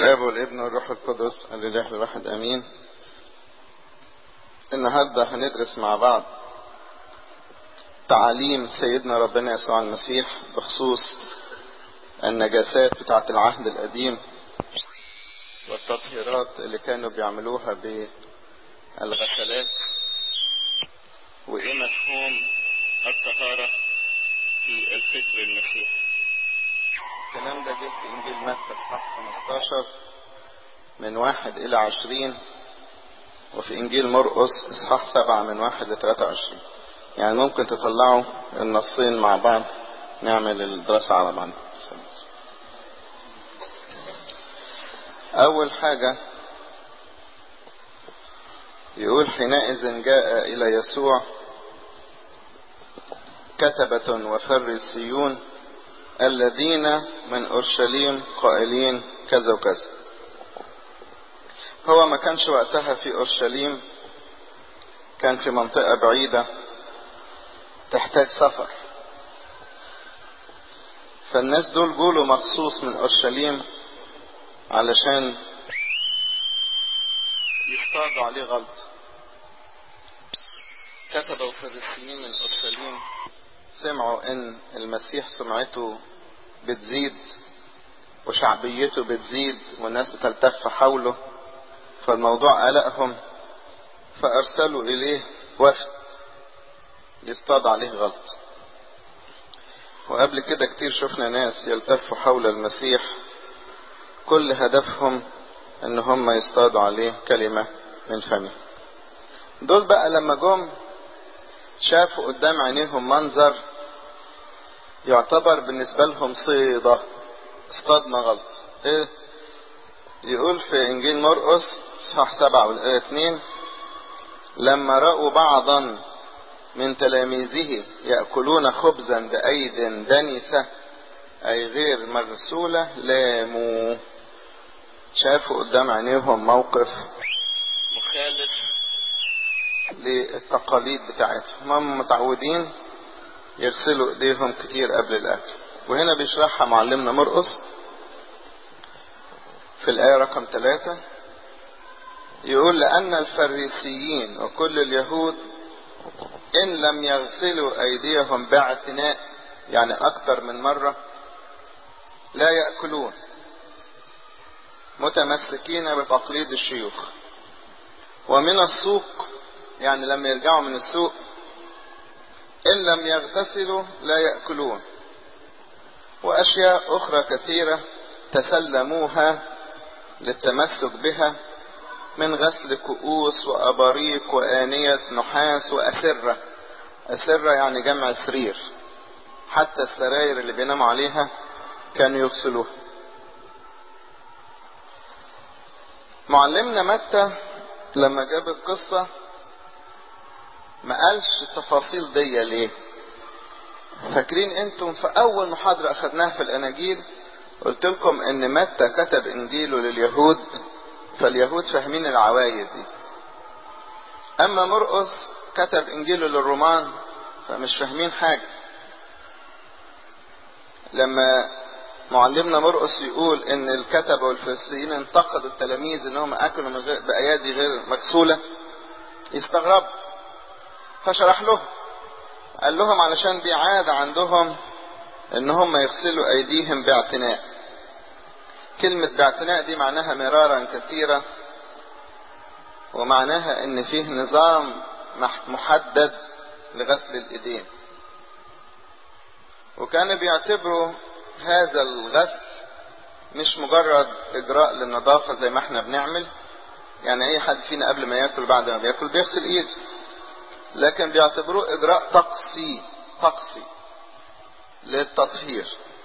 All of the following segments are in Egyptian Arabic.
الاب والابن والروح القدس الاله الواحد امين النهارده هندرس مع بعض تعاليم سيدنا ربنا يسوع المسيح بخصوص النجاسات بتاعة العهد القديم والتطهيرات اللي كانوا بيعملوها بالغسلات وايه مفهوم الطهارة في الفكر المسيحي الكلام ده جه في انجيل متى اصحاح 15 من واحد الى عشرين وفي انجيل مرقس اصحاح سبعة من واحد ل 23 يعني ممكن تطلعوا النصين مع بعض نعمل الدراسة على بعض اول حاجة يقول حينئذ جاء الى يسوع كتبة وفريسيون الذين من اورشليم قائلين كذا وكذا هو ما كانش وقتها في اورشليم كان في منطقة بعيدة تحتاج سفر فالناس دول جولوا مخصوص من اورشليم علشان يصطادوا عليه غلط كتبوا فريسيين من اورشليم سمعوا ان المسيح سمعته بتزيد وشعبيته بتزيد والناس بتلتف حوله فالموضوع قلقهم فارسلوا اليه وفد يصطاد عليه غلط وقبل كده كتير شفنا ناس يلتفوا حول المسيح كل هدفهم ان هم يصطادوا عليه كلمة من فمه دول بقى لما جم شافوا قدام عينيهم منظر يعتبر بالنسبة لهم صيدة اصطادنا غلط ايه يقول في انجيل مرقس صح سبعة والآية اتنين لما رأوا بعضا من تلاميذه يأكلون خبزا بأيد دنسة أي غير مغسولة لاموا شافوا قدام عينيهم موقف مخالف للتقاليد بتاعتهم هم متعودين يغسلوا ايديهم كتير قبل الاكل وهنا بيشرحها معلمنا مرقس في الآية رقم ثلاثة يقول لأن الفريسيين وكل اليهود إن لم يغسلوا أيديهم باعتناء يعني أكثر من مرة لا يأكلون متمسكين بتقليد الشيوخ ومن السوق يعني لما يرجعوا من السوق إن لم يغتسلوا لا يأكلون وأشياء أخرى كثيرة تسلموها للتمسك بها من غسل كؤوس وأباريق وآنية نحاس وأسرة أسرة يعني جمع سرير حتى السراير اللي بيناموا عليها كانوا يغسلوها معلمنا متى لما جاب القصة ما قالش التفاصيل دي ليه فاكرين انتم في اول محاضرة اخدناها في الاناجيل قلت لكم ان متى كتب انجيله لليهود فاليهود فاهمين العوايد دي اما مرقس كتب انجيله للرومان فمش فاهمين حاجة لما معلمنا مرقس يقول ان الكتبة والفريسيين انتقدوا التلاميذ انهم اكلوا من غير بايادي غير مغسولة يستغرب فشرح لهم قال لهم علشان دي عادة عندهم ان هم يغسلوا ايديهم باعتناء كلمة باعتناء دي معناها مرارا كثيرة ومعناها ان فيه نظام محدد لغسل الايدين وكانوا بيعتبروا هذا الغسل مش مجرد اجراء للنظافة زي ما احنا بنعمل يعني اي حد فينا قبل ما ياكل بعد ما بياكل بيغسل ايده لكن بيعتبروه اجراء طقسي طقسي للتطهير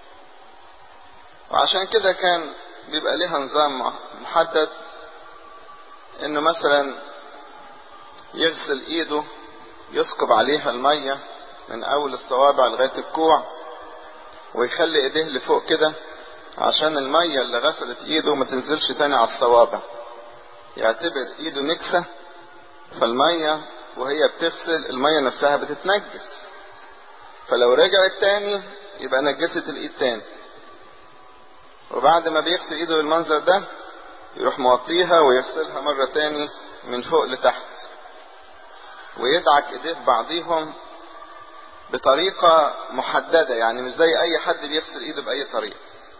وعشان كده كان بيبقى ليها نظام محدد انه مثلا يغسل ايده يسكب عليها المية من اول الصوابع لغاية الكوع ويخلي ايديه لفوق كده عشان المية اللي غسلت ايده ما تنزلش تاني على الصوابع يعتبر ايده نكسة فالمية وهي بتغسل المية نفسها بتتنجس فلو رجعت تاني يبقى نجست الايد تاني وبعد ما بيغسل ايده بالمنظر ده يروح موطيها ويغسلها مرة تاني من فوق لتحت ويدعك ايديه ببعضيهم بطريقة محددة يعني مش زي اي حد بيغسل ايده باي طريقة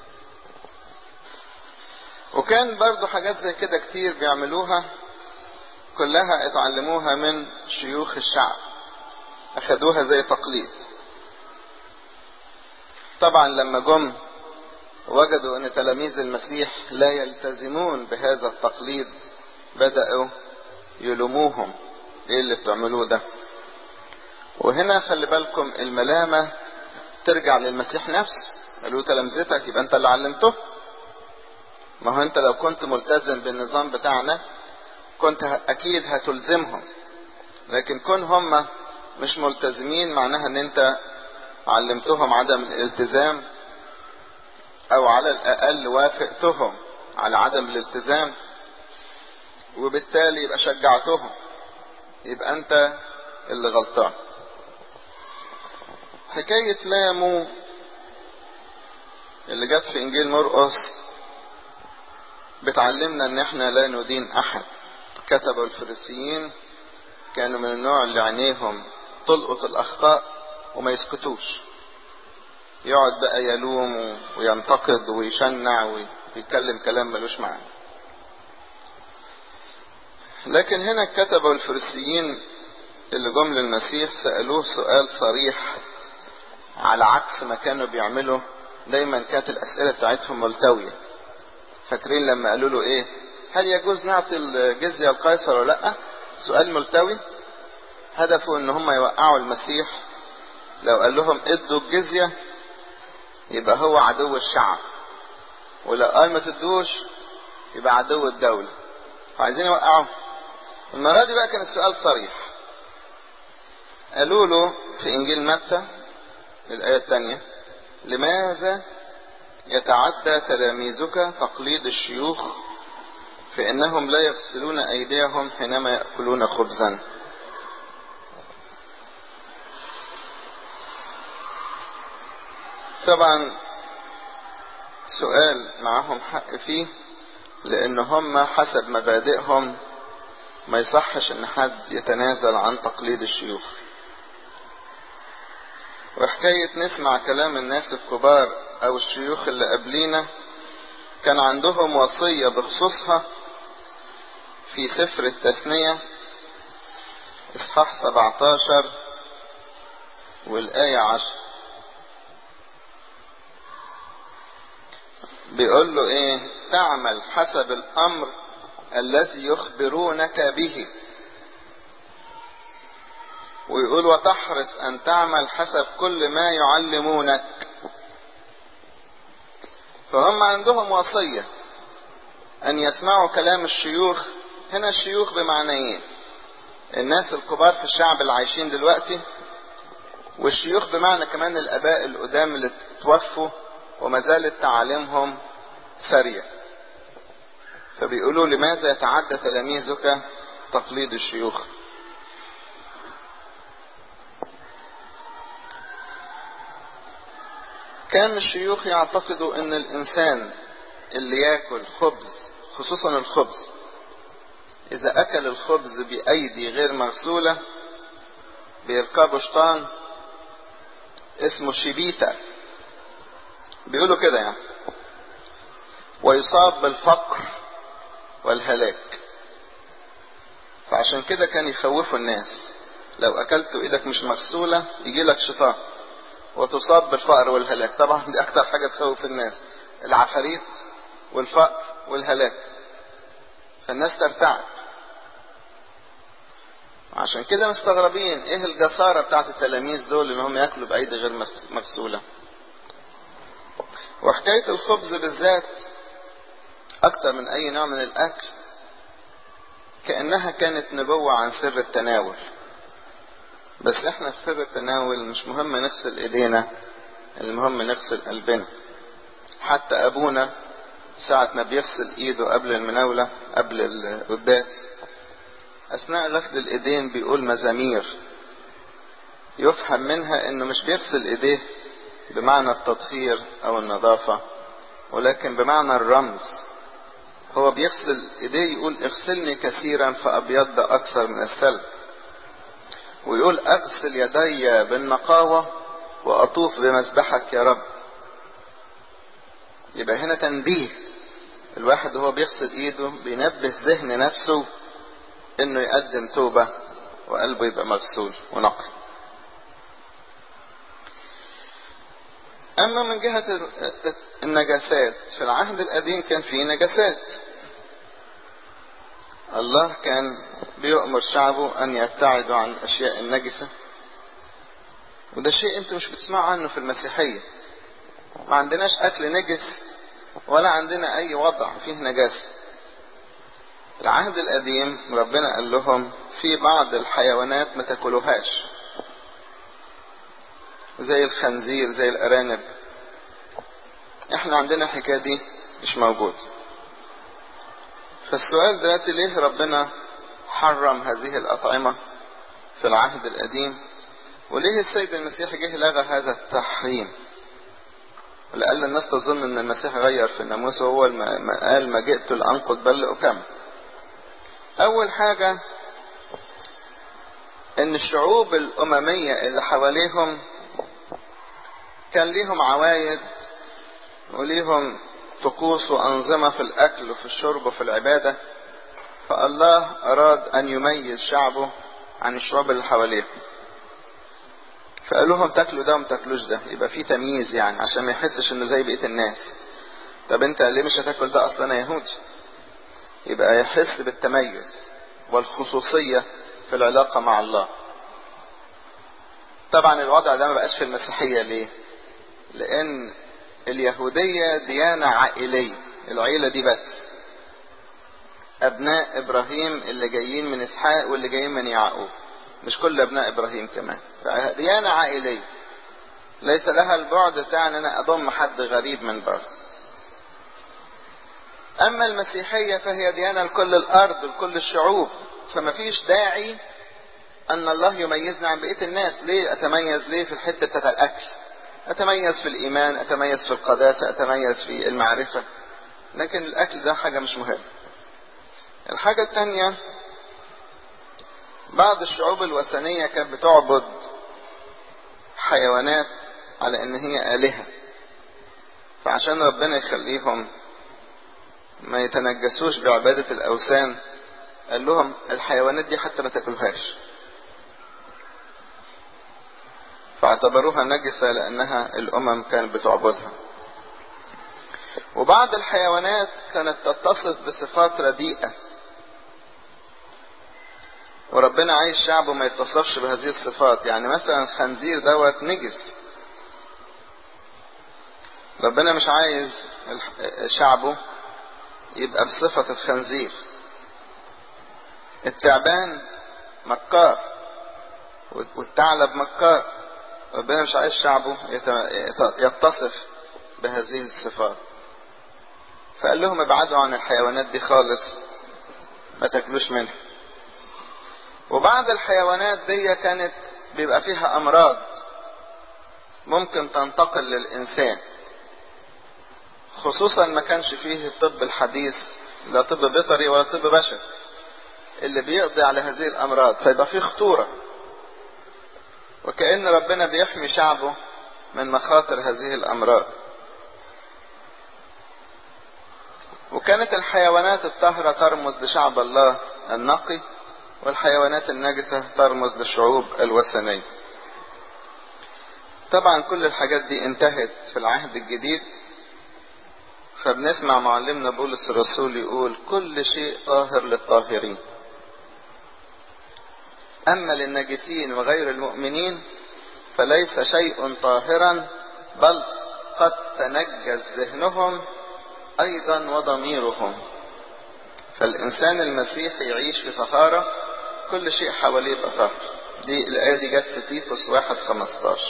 وكان برضو حاجات زي كده كتير بيعملوها كلها اتعلموها من شيوخ الشعب اخدوها زي تقليد طبعا لما جم وجدوا ان تلاميذ المسيح لا يلتزمون بهذا التقليد بدأوا يلوموهم ايه اللي بتعملوه ده وهنا خلي بالكم الملامة ترجع للمسيح نفسه قالوا تلامذتك يبقى انت اللي علمته ما هو انت لو كنت ملتزم بالنظام بتاعنا كنت اكيد هتلزمهم لكن كون هم مش ملتزمين معناها ان انت علمتهم عدم الالتزام او على الاقل وافقتهم على عدم الالتزام وبالتالي يبقى شجعتهم يبقى انت اللي غلطان حكاية لامو اللي جت في انجيل مرقس بتعلمنا ان احنا لا ندين احد كتبوا الفريسيين كانوا من النوع اللي عينيهم تلقط الاخطاء وما يسكتوش يقعد بقى يلوم وينتقد ويشنع ويتكلم كلام ملوش معنى لكن هنا الكتبة والفريسيين اللي جم للمسيح سألوه سؤال صريح على عكس ما كانوا بيعملوا دايما كانت الأسئلة بتاعتهم ملتوية فاكرين لما قالوا له ايه هل يجوز نعطي الجزية القيصر ولا لا سؤال ملتوي هدفه ان هم يوقعوا المسيح لو قال لهم ادوا الجزية يبقى هو عدو الشعب ولو قال ما تدوش يبقى عدو الدولة فعايزين يوقعوه المرة دي بقى كان السؤال صريح قالوا له في انجيل متى الآية الثانية لماذا يتعدى تلاميذك تقليد الشيوخ فإنهم لا يغسلون أيديهم حينما يأكلون خبزا طبعا سؤال معهم حق فيه لأن هم حسب مبادئهم ما يصحش ان حد يتنازل عن تقليد الشيوخ وحكاية نسمع كلام الناس الكبار او الشيوخ اللي قبلينا كان عندهم وصية بخصوصها في سفر التثنية اصحاح 17 والآية 10 بيقول له ايه تعمل حسب الامر الذي يخبرونك به ويقول وتحرص ان تعمل حسب كل ما يعلمونك فهم عندهم وصية ان يسمعوا كلام الشيوخ هنا الشيوخ بمعنيين الناس الكبار في الشعب اللي عايشين دلوقتي والشيوخ بمعنى كمان الاباء القدام اللي توفوا وما زالت تعاليمهم ساريه فبيقولوا لماذا يتعدى تلاميذك تقليد الشيوخ كان الشيوخ يعتقدوا ان الانسان اللي ياكل خبز خصوصا الخبز اذا اكل الخبز بايدي غير مغسولة بيركبوا شيطان اسمه شبيتا بيقولوا كده يعني ويصاب بالفقر والهلاك فعشان كده كان يخوفوا الناس لو اكلت وايدك مش مغسولة يجي لك شيطان وتصاب بالفقر والهلاك طبعا دي اكتر حاجة تخوف الناس العفاريت والفقر والهلاك فالناس ترتعب عشان كده مستغربين ايه الجسارة بتاعت التلاميذ دول ان هم ياكلوا بايدي غير مغسولة وحكاية الخبز بالذات اكتر من اي نوع من الاكل كأنها كانت نبوة عن سر التناول بس احنا في سر التناول مش مهم نغسل ايدينا المهم نغسل قلبنا حتى ابونا ساعة ما بيغسل ايده قبل المناولة قبل القداس اثناء غسل الايدين بيقول مزامير يفهم منها انه مش بيغسل ايديه بمعنى التطهير او النظافة ولكن بمعنى الرمز هو بيغسل ايديه يقول اغسلني كثيرا فابيض اكثر من الثلج ويقول اغسل يدي بالنقاوة واطوف بمذبحك يا رب يبقى هنا تنبيه الواحد وهو بيغسل ايده بينبه ذهن نفسه انه يقدم توبة وقلبه يبقى مغسول ونقي اما من جهة النجاسات في العهد القديم كان في نجاسات الله كان بيؤمر شعبه ان يبتعدوا عن الاشياء النجسة وده شيء انتوا مش بتسمعوا عنه في المسيحية ما عندناش اكل نجس ولا عندنا اي وضع فيه نجاسة العهد القديم ربنا قال لهم في بعض الحيوانات ما تاكلوهاش زي الخنزير زي الارانب احنا عندنا الحكاية دي مش موجود فالسؤال دلوقتي ليه ربنا حرم هذه الأطعمة في العهد القديم وليه السيد المسيح جه لغى هذا التحريم لأن الناس تظن ان المسيح غير في الناموس وهو ما قال ما جئت لأنقض بل لأكمل أول حاجة ان الشعوب الأممية اللي حواليهم كان ليهم عوايد وليهم طقوس وأنظمة في الأكل وفي الشرب وفي العبادة فالله أراد أن يميز شعبه عن الشعوب اللي حواليهم فقال لهم تاكلوا ده وما تاكلوش ده يبقى في تمييز يعني عشان ما يحسش انه زي بقيه الناس طب انت ليه مش هتاكل ده اصلا انا يهودي يبقى يحس بالتميز والخصوصيه في العلاقه مع الله طبعا الوضع ده ما بقاش في المسيحيه ليه لان اليهوديه ديانه عائليه العيله دي بس ابناء ابراهيم اللي جايين من اسحاق واللي جايين من يعقوب مش كل ابناء ابراهيم كمان فديانة عائلية ليس لها البعد بتاع ان انا اضم حد غريب من بره اما المسيحية فهي ديانة لكل الارض لكل الشعوب فما فيش داعي ان الله يميزنا عن بقية الناس ليه اتميز ليه في الحتة بتاعت الاكل اتميز في الايمان اتميز في القداسة اتميز في المعرفة لكن الاكل ده حاجة مش مهمة الحاجة التانية بعض الشعوب الوثنية كانت بتعبد حيوانات على ان هي آلهة فعشان ربنا يخليهم ما يتنجسوش بعبادة الأوثان قال لهم الحيوانات دي حتى ما تاكلوهاش فاعتبروها نجسة لأنها الأمم كانت بتعبدها وبعض الحيوانات كانت تتصف بصفات رديئة وربنا عايز شعبه ما يتصفش بهذه الصفات يعني مثلا الخنزير دوت نجس ربنا مش عايز شعبه يبقى بصفة الخنزير التعبان مكار والثعلب مكار ربنا مش عايز شعبه يتصف بهذه الصفات فقال لهم ابعدوا عن الحيوانات دي خالص ما تاكلوش منها وبعض الحيوانات دي كانت بيبقى فيها امراض ممكن تنتقل للانسان خصوصا ما كانش فيه الطب الحديث لا طب بيطري ولا طب بشري اللي بيقضي على هذه الامراض فيبقى فيه خطوره وكأن ربنا بيحمي شعبه من مخاطر هذه الامراض وكانت الحيوانات الطاهره ترمز لشعب الله النقي والحيوانات النجسة ترمز للشعوب الوثنية طبعا كل الحاجات دي انتهت في العهد الجديد فبنسمع معلمنا بولس الرسول يقول كل شيء طاهر للطاهرين أما للنجسين وغير المؤمنين فليس شيء طاهرا بل قد تنجس ذهنهم أيضا وضميرهم فالإنسان المسيحي يعيش في طهارة كل شيء حواليه يبقى طاهر دي الآية دي جت في تيتوس واحد خمستاشر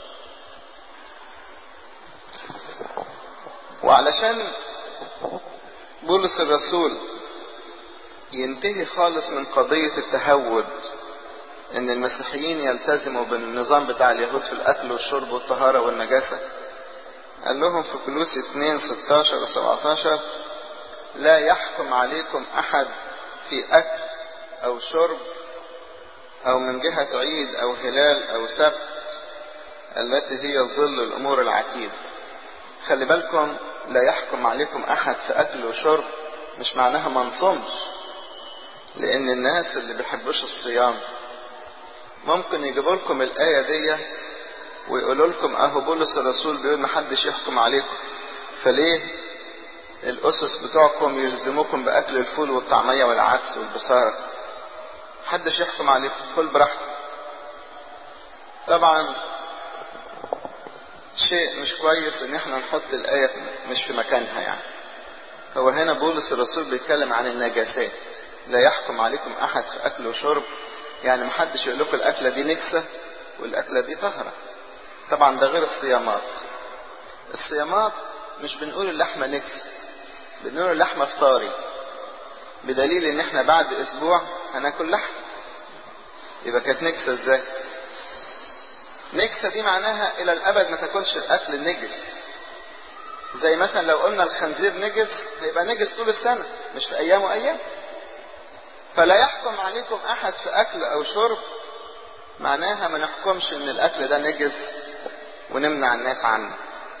وعلشان بولس الرسول ينتهي خالص من قضية التهود ان المسيحيين يلتزموا بالنظام بتاع اليهود في الاكل والشرب والطهارة والنجاسة قال لهم في كلوس 2 16 و 17 لا يحكم عليكم أحد في أكل أو شرب أو من جهة عيد أو هلال أو سبت التي هي ظل الأمور العتيدة خلي بالكم لا يحكم عليكم أحد في أكل وشرب مش معناها ما نصومش لأن الناس اللي بيحبوش الصيام ممكن يجيبوا لكم الآية دي ويقولوا لكم أهو بولس الرسول بيقول محدش يحكم عليكم فليه الأسس بتوعكم يلزموكم بأكل الفول والطعمية والعدس والبصارة محدش يحكم عليكم كل براحتك طبعا شيء مش كويس ان احنا نحط الآية مش في مكانها يعني هو هنا بولس الرسول بيتكلم عن النجاسات لا يحكم عليكم احد في اكل وشرب يعني محدش يقول لكم الاكلة دي نكسة والاكلة دي طهرة طبعا ده غير الصيامات الصيامات مش بنقول اللحمة نكسة بنقول اللحمة فطاري بدليل ان احنا بعد اسبوع هناكل لحم يبقى كانت نكسة ازاي نكسة دي معناها الى الابد ما تاكلش الاكل النجس زي مثلا لو قلنا الخنزير نجس هيبقى نجس طول السنة مش في ايام وايام فلا يحكم عليكم احد في اكل او شرب معناها ما نحكمش ان الاكل ده نجس ونمنع الناس عنه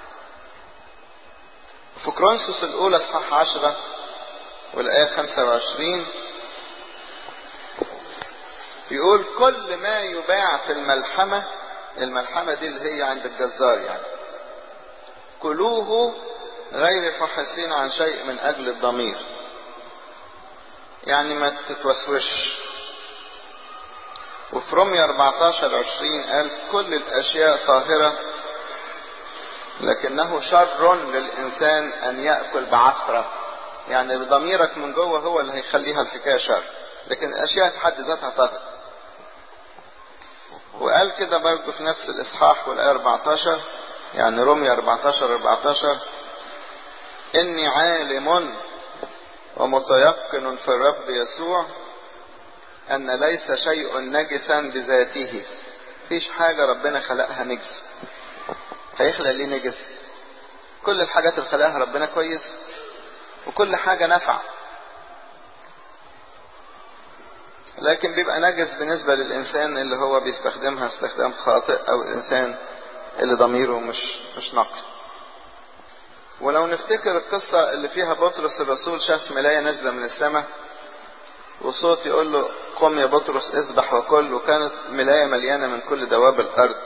في كرونسوس الاولى اصحاح عشرة والايه 25 يقول كل ما يباع في الملحمة الملحمة دي اللي هي عند الجزار يعني كلوه غير فحسين عن شيء من اجل الضمير يعني ما تتوسوش وفي رمية 14 20 قال كل الاشياء طاهرة لكنه شر للانسان ان ياكل بعثرة يعني ضميرك من جوه هو اللي هيخليها الحكايه شر لكن الاشياء في حد ذاتها طاهره وقال كده برضه في نفس الاصحاح والايه 14 يعني رمية 14 14 اني عالم ومتيقن في الرب يسوع ان ليس شيء نجسا بذاته فيش حاجة ربنا خلقها نجس هيخلق ليه نجس كل الحاجات اللي خلقها ربنا كويس وكل حاجة نفع لكن بيبقى نجس بالنسبة للإنسان اللي هو بيستخدمها استخدام خاطئ أو الإنسان اللي ضميره مش مش نقي ولو نفتكر القصة اللي فيها بطرس الرسول شاف ملاية نازلة من السماء وصوت يقول له قم يا بطرس اذبح وكل وكانت ملاية مليانة من كل دواب الأرض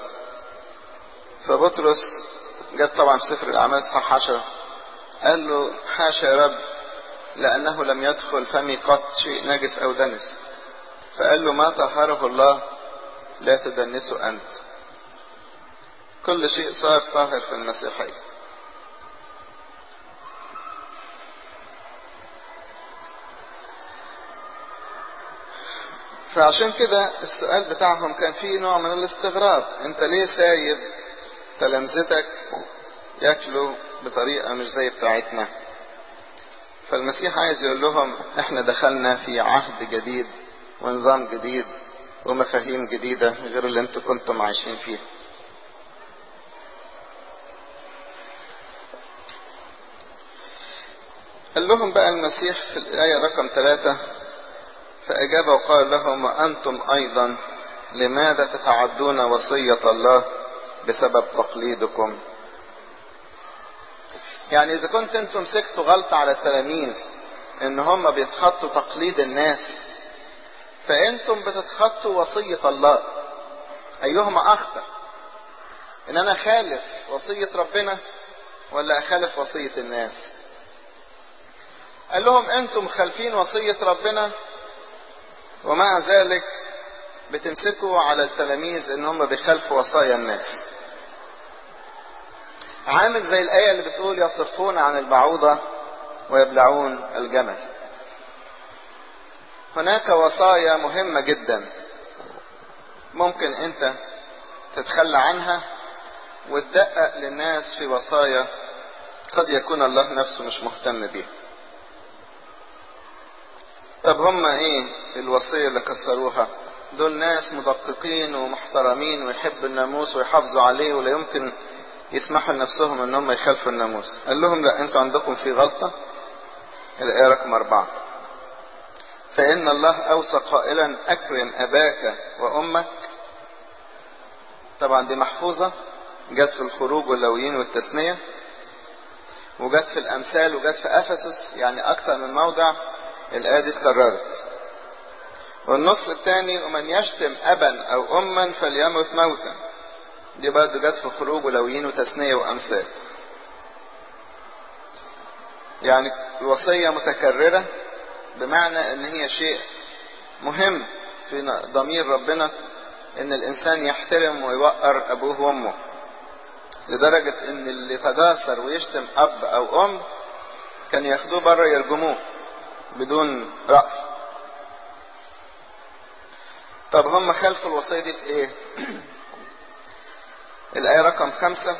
فبطرس جت طبعا في سفر الأعمال صح عشرة قال له حاشا يا رب لأنه لم يدخل فمي قط شيء نجس أو دنس فقال له ما طهره الله لا تدنسه أنت كل شيء صار طاهر في المسيحية فعشان كده السؤال بتاعهم كان فيه نوع من الاستغراب انت ليه سايب تلامذتك ياكلوا بطريقة مش زي بتاعتنا فالمسيح عايز يقول لهم احنا دخلنا في عهد جديد ونظام جديد ومفاهيم جديدة غير اللي انتوا كنتم عايشين فيها قال لهم بقى المسيح في الآية رقم ثلاثة فأجاب وقال لهم وأنتم أيضا لماذا تتعدون وصية الله بسبب تقليدكم يعني إذا كنت أنتم مسكتوا غلطة على التلاميذ إن هم بيتخطوا تقليد الناس فأنتم بتتخطوا وصية الله أيهما أخطر إن أنا خالف وصية ربنا ولا أخالف وصية الناس قال لهم أنتم خالفين وصية ربنا ومع ذلك بتمسكوا على التلاميذ ان هم بيخالفوا وصايا الناس عامل زي الآية اللي بتقول يصفون عن البعوضة ويبلعون الجمل هناك وصايا مهمة جدا ممكن انت تتخلى عنها وتدقق للناس في وصايا قد يكون الله نفسه مش مهتم بيها طب هم ايه الوصية اللي كسروها دول ناس مدققين ومحترمين ويحبوا الناموس ويحافظوا عليه ولا يمكن يسمحوا لنفسهم ان هم يخالفوا الناموس قال لهم لا انتوا عندكم في غلطة الآية رقم أربعة فإن الله أوصى قائلا أكرم أباك وأمك طبعا دي محفوظة جت في الخروج واللويين والتثنية وجت في الأمثال وجت في أفسس يعني أكثر من موضع الآية دي اتكررت والنص الثاني ومن يشتم أبا أو أما فليمت موتا دي برضه جت في خروج ولويين وتثنية وأمثال يعني الوصية متكررة بمعنى ان هي شيء مهم في ضمير ربنا ان الانسان يحترم ويوقر ابوه وامه لدرجة ان اللي تجاسر ويشتم اب او ام كان ياخدوه بره يرجموه بدون رأي طب هم خلفوا الوصية دي في ايه الآية رقم خمسة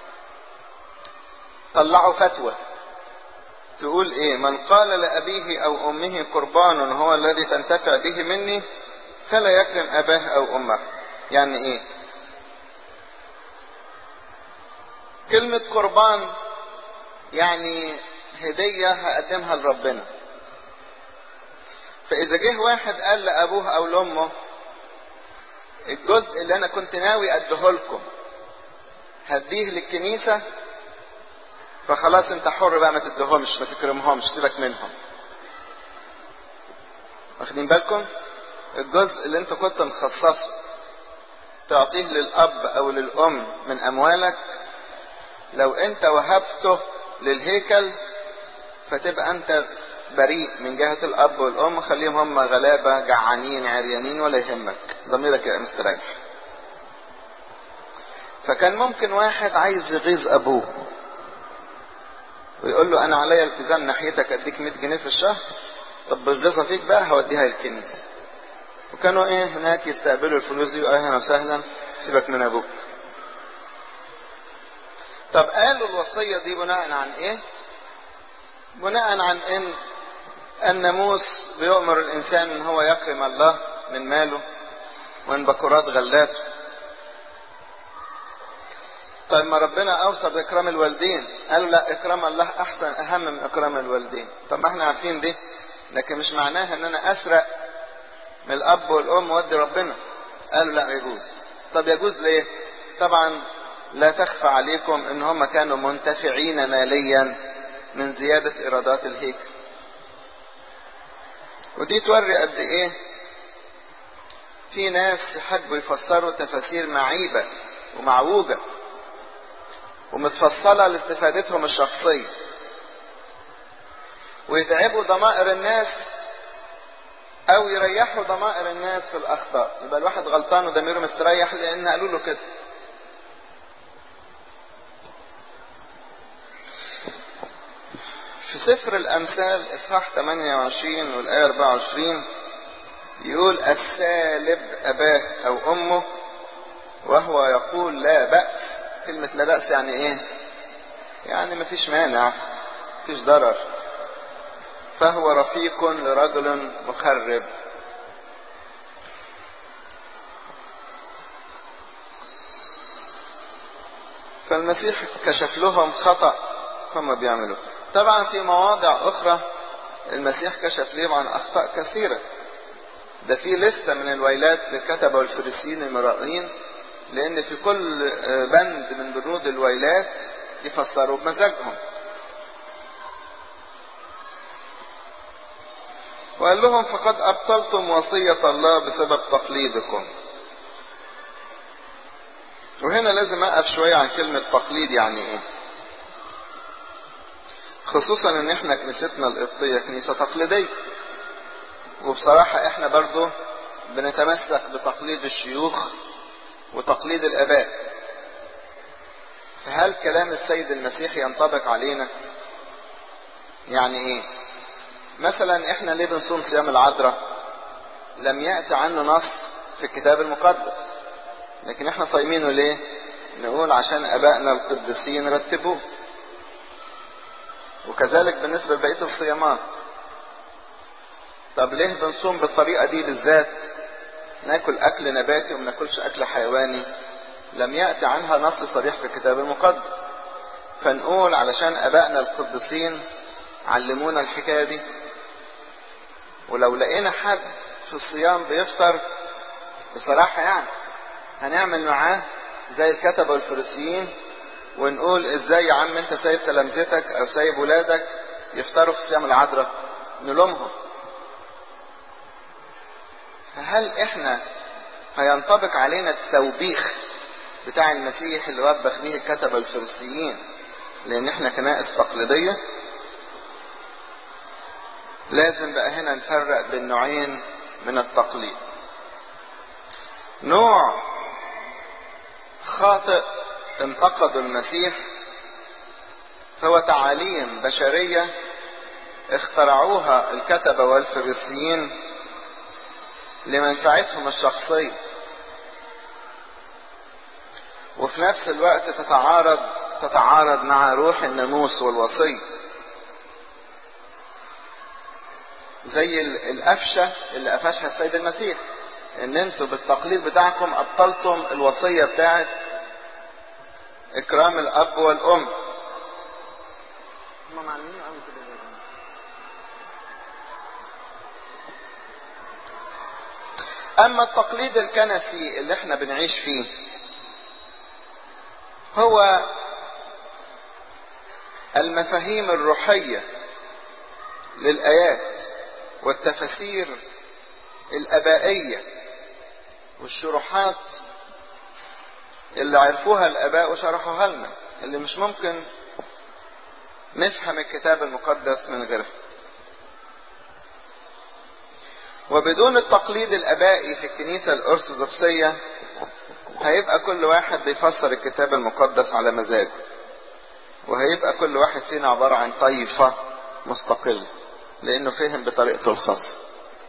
طلعوا فتوى تقول ايه من قال لأبيه او امه قربان هو الذي تنتفع به مني فلا يكرم اباه او امه يعني ايه كلمة قربان يعني هدية هقدمها لربنا فإذا جه واحد قال لأبوه أو لأمه الجزء اللي أنا كنت ناوي أديه لكم هديه للكنيسة فخلاص أنت حر بقى ما تديهمش ما تكرمهمش سيبك منهم واخدين بالكم الجزء اللي أنت كنت مخصصه تعطيه للأب أو للأم من أموالك لو أنت وهبته للهيكل فتبقى أنت بريء من جهة الأب والأم خليهم هم غلابة جعانين عريانين ولا يهمك ضميرك يبقى مستريح فكان ممكن واحد عايز يغيظ أبوه ويقول له أنا عليا التزام ناحيتك أديك 100 جنيه في الشهر طب بالغيظة فيك بقى هوديها للكنيسة وكانوا إيه هناك يستقبلوا الفلوس دي أهلا وسهلا سيبك من أبوك طب قالوا الوصية دي بناء عن إيه؟ بناء عن ان الناموس بيؤمر الانسان ان هو يكرم الله من ماله ومن بكرات غلاته طيب ما ربنا اوصى باكرام الوالدين قالوا لا اكرام الله احسن اهم من اكرام الوالدين طب ما احنا عارفين دي لكن مش معناها ان انا اسرق من الاب والام وادي ربنا قالوا لا يجوز طب يجوز ليه طبعا لا تخفى عليكم ان هم كانوا منتفعين ماليا من زيادة إيرادات الهيكل ودي توري قد إيه في ناس يحبوا يفسروا تفاسير معيبة ومعوجة ومتفصلة لاستفادتهم الشخصية ويتعبوا ضمائر الناس أو يريحوا ضمائر الناس في الأخطاء يبقى الواحد غلطان وضميره مستريح لأن قالوا له كده في سفر الأمثال إصحاح 28 والآية 24 يقول السالب أباه أو أمه وهو يقول لا بأس كلمة لا بأس يعني إيه؟ يعني مفيش مانع مفيش ضرر فهو رفيق لرجل مخرب فالمسيح كشف لهم خطأ هم بيعملوه طبعا في مواضع أخرى المسيح كشف لهم عن أخطاء كثيرة ده في لستة من الويلات للكتبة والفريسيين المرائين لأن في كل بند من بنود الويلات يفسروا بمزاجهم وقال لهم فقد أبطلتم وصية الله بسبب تقليدكم وهنا لازم أقف شوية عن كلمة تقليد يعني إيه خصوصا ان احنا كنيستنا القبطية كنيسة تقليدية وبصراحة احنا برضو بنتمسك بتقليد الشيوخ وتقليد الاباء فهل كلام السيد المسيح ينطبق علينا يعني ايه مثلا احنا ليه بنصوم صيام العذراء لم يأتي عنه نص في الكتاب المقدس لكن احنا صايمينه ليه نقول عشان ابائنا القديسين رتبوه وكذلك بالنسبة لبقية الصيامات طب ليه بنصوم بالطريقة دي بالذات ناكل أكل نباتي وما ناكلش أكل حيواني لم يأتي عنها نص صريح في الكتاب المقدس فنقول علشان أبائنا القديسين علمونا الحكاية دي ولو لقينا حد في الصيام بيفطر بصراحة يعني هنعمل معاه زي الكتبة والفريسيين ونقول ازاي يا عم انت سايب تلامذتك او سايب ولادك يفطروا في صيام العذراء نلومهم فهل احنا هينطبق علينا التوبيخ بتاع المسيح اللي وبخ به الكتبة الفريسيين لان احنا كنائس تقليدية لازم بقى هنا نفرق بين نوعين من التقليد نوع خاطئ انتقدوا المسيح هو تعاليم بشرية اخترعوها الكتبة والفريسيين لمنفعتهم الشخصية وفي نفس الوقت تتعارض تتعارض مع روح الناموس والوصية زي القفشة اللي قفشها السيد المسيح ان انتوا بالتقليد بتاعكم ابطلتم الوصية بتاعت اكرام الاب والام هم معلمين قوي كده اما التقليد الكنسي اللي احنا بنعيش فيه هو المفاهيم الروحية للآيات والتفاسير الآبائية والشروحات اللي عرفوها الآباء وشرحوها لنا اللي مش ممكن نفهم الكتاب المقدس من غيرها وبدون التقليد الآبائي في الكنيسة الأرثوذكسية هيبقى كل واحد بيفسر الكتاب المقدس على مزاجه وهيبقى كل واحد فينا عبارة عن طائفة مستقلة لأنه فهم بطريقته الخاصة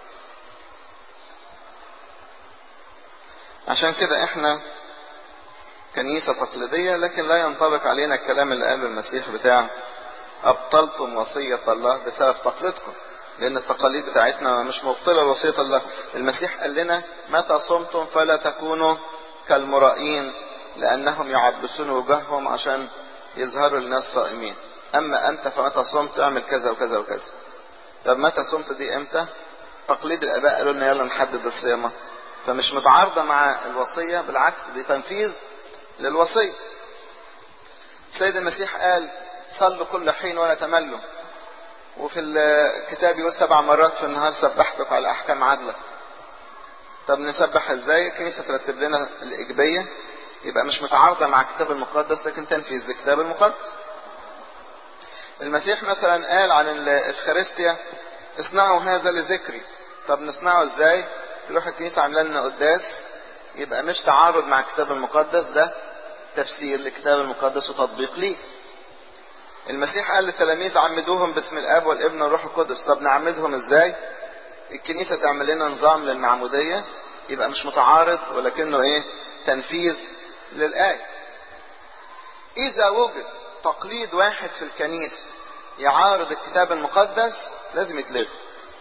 عشان كده احنا كنيسة تقليدية لكن لا ينطبق علينا الكلام اللي قاله المسيح بتاع أبطلتم وصية الله بسبب تقليدكم لأن التقاليد بتاعتنا مش مبطلة لوصية الله المسيح قال لنا متى صمتم فلا تكونوا كالمرائين لأنهم يعبسون وجوههم عشان يظهروا للناس صائمين أما أنت فمتى صمت اعمل كذا وكذا وكذا طب متى صمت دي امتى تقليد الآباء قالوا لنا يلا نحدد الصيامة فمش متعارضة مع الوصية بالعكس دي تنفيذ للوصية السيد المسيح قال صلوا كل حين ولا تملوا وفي الكتاب يقول سبع مرات في النهار سبحتك على أحكام عدلة طب نسبح ازاي الكنيسة ترتب لنا الإيجابية يبقى مش متعارضة مع الكتاب المقدس لكن تنفيذ للكتاب المقدس المسيح مثلا قال عن الإفخارستيا اصنعوا هذا لذكري طب نصنعه ازاي تروح الكنيسة عامله لنا قداس يبقى مش تعارض مع الكتاب المقدس ده تفسير للكتاب المقدس وتطبيق ليه المسيح قال للتلاميذ عمدوهم باسم الاب والابن والروح القدس طب نعمدهم ازاي الكنيسة تعمل لنا نظام للمعمودية يبقى مش متعارض ولكنه ايه تنفيذ للآية إذا وجد تقليد واحد في الكنيسة يعارض الكتاب المقدس لازم يتلغي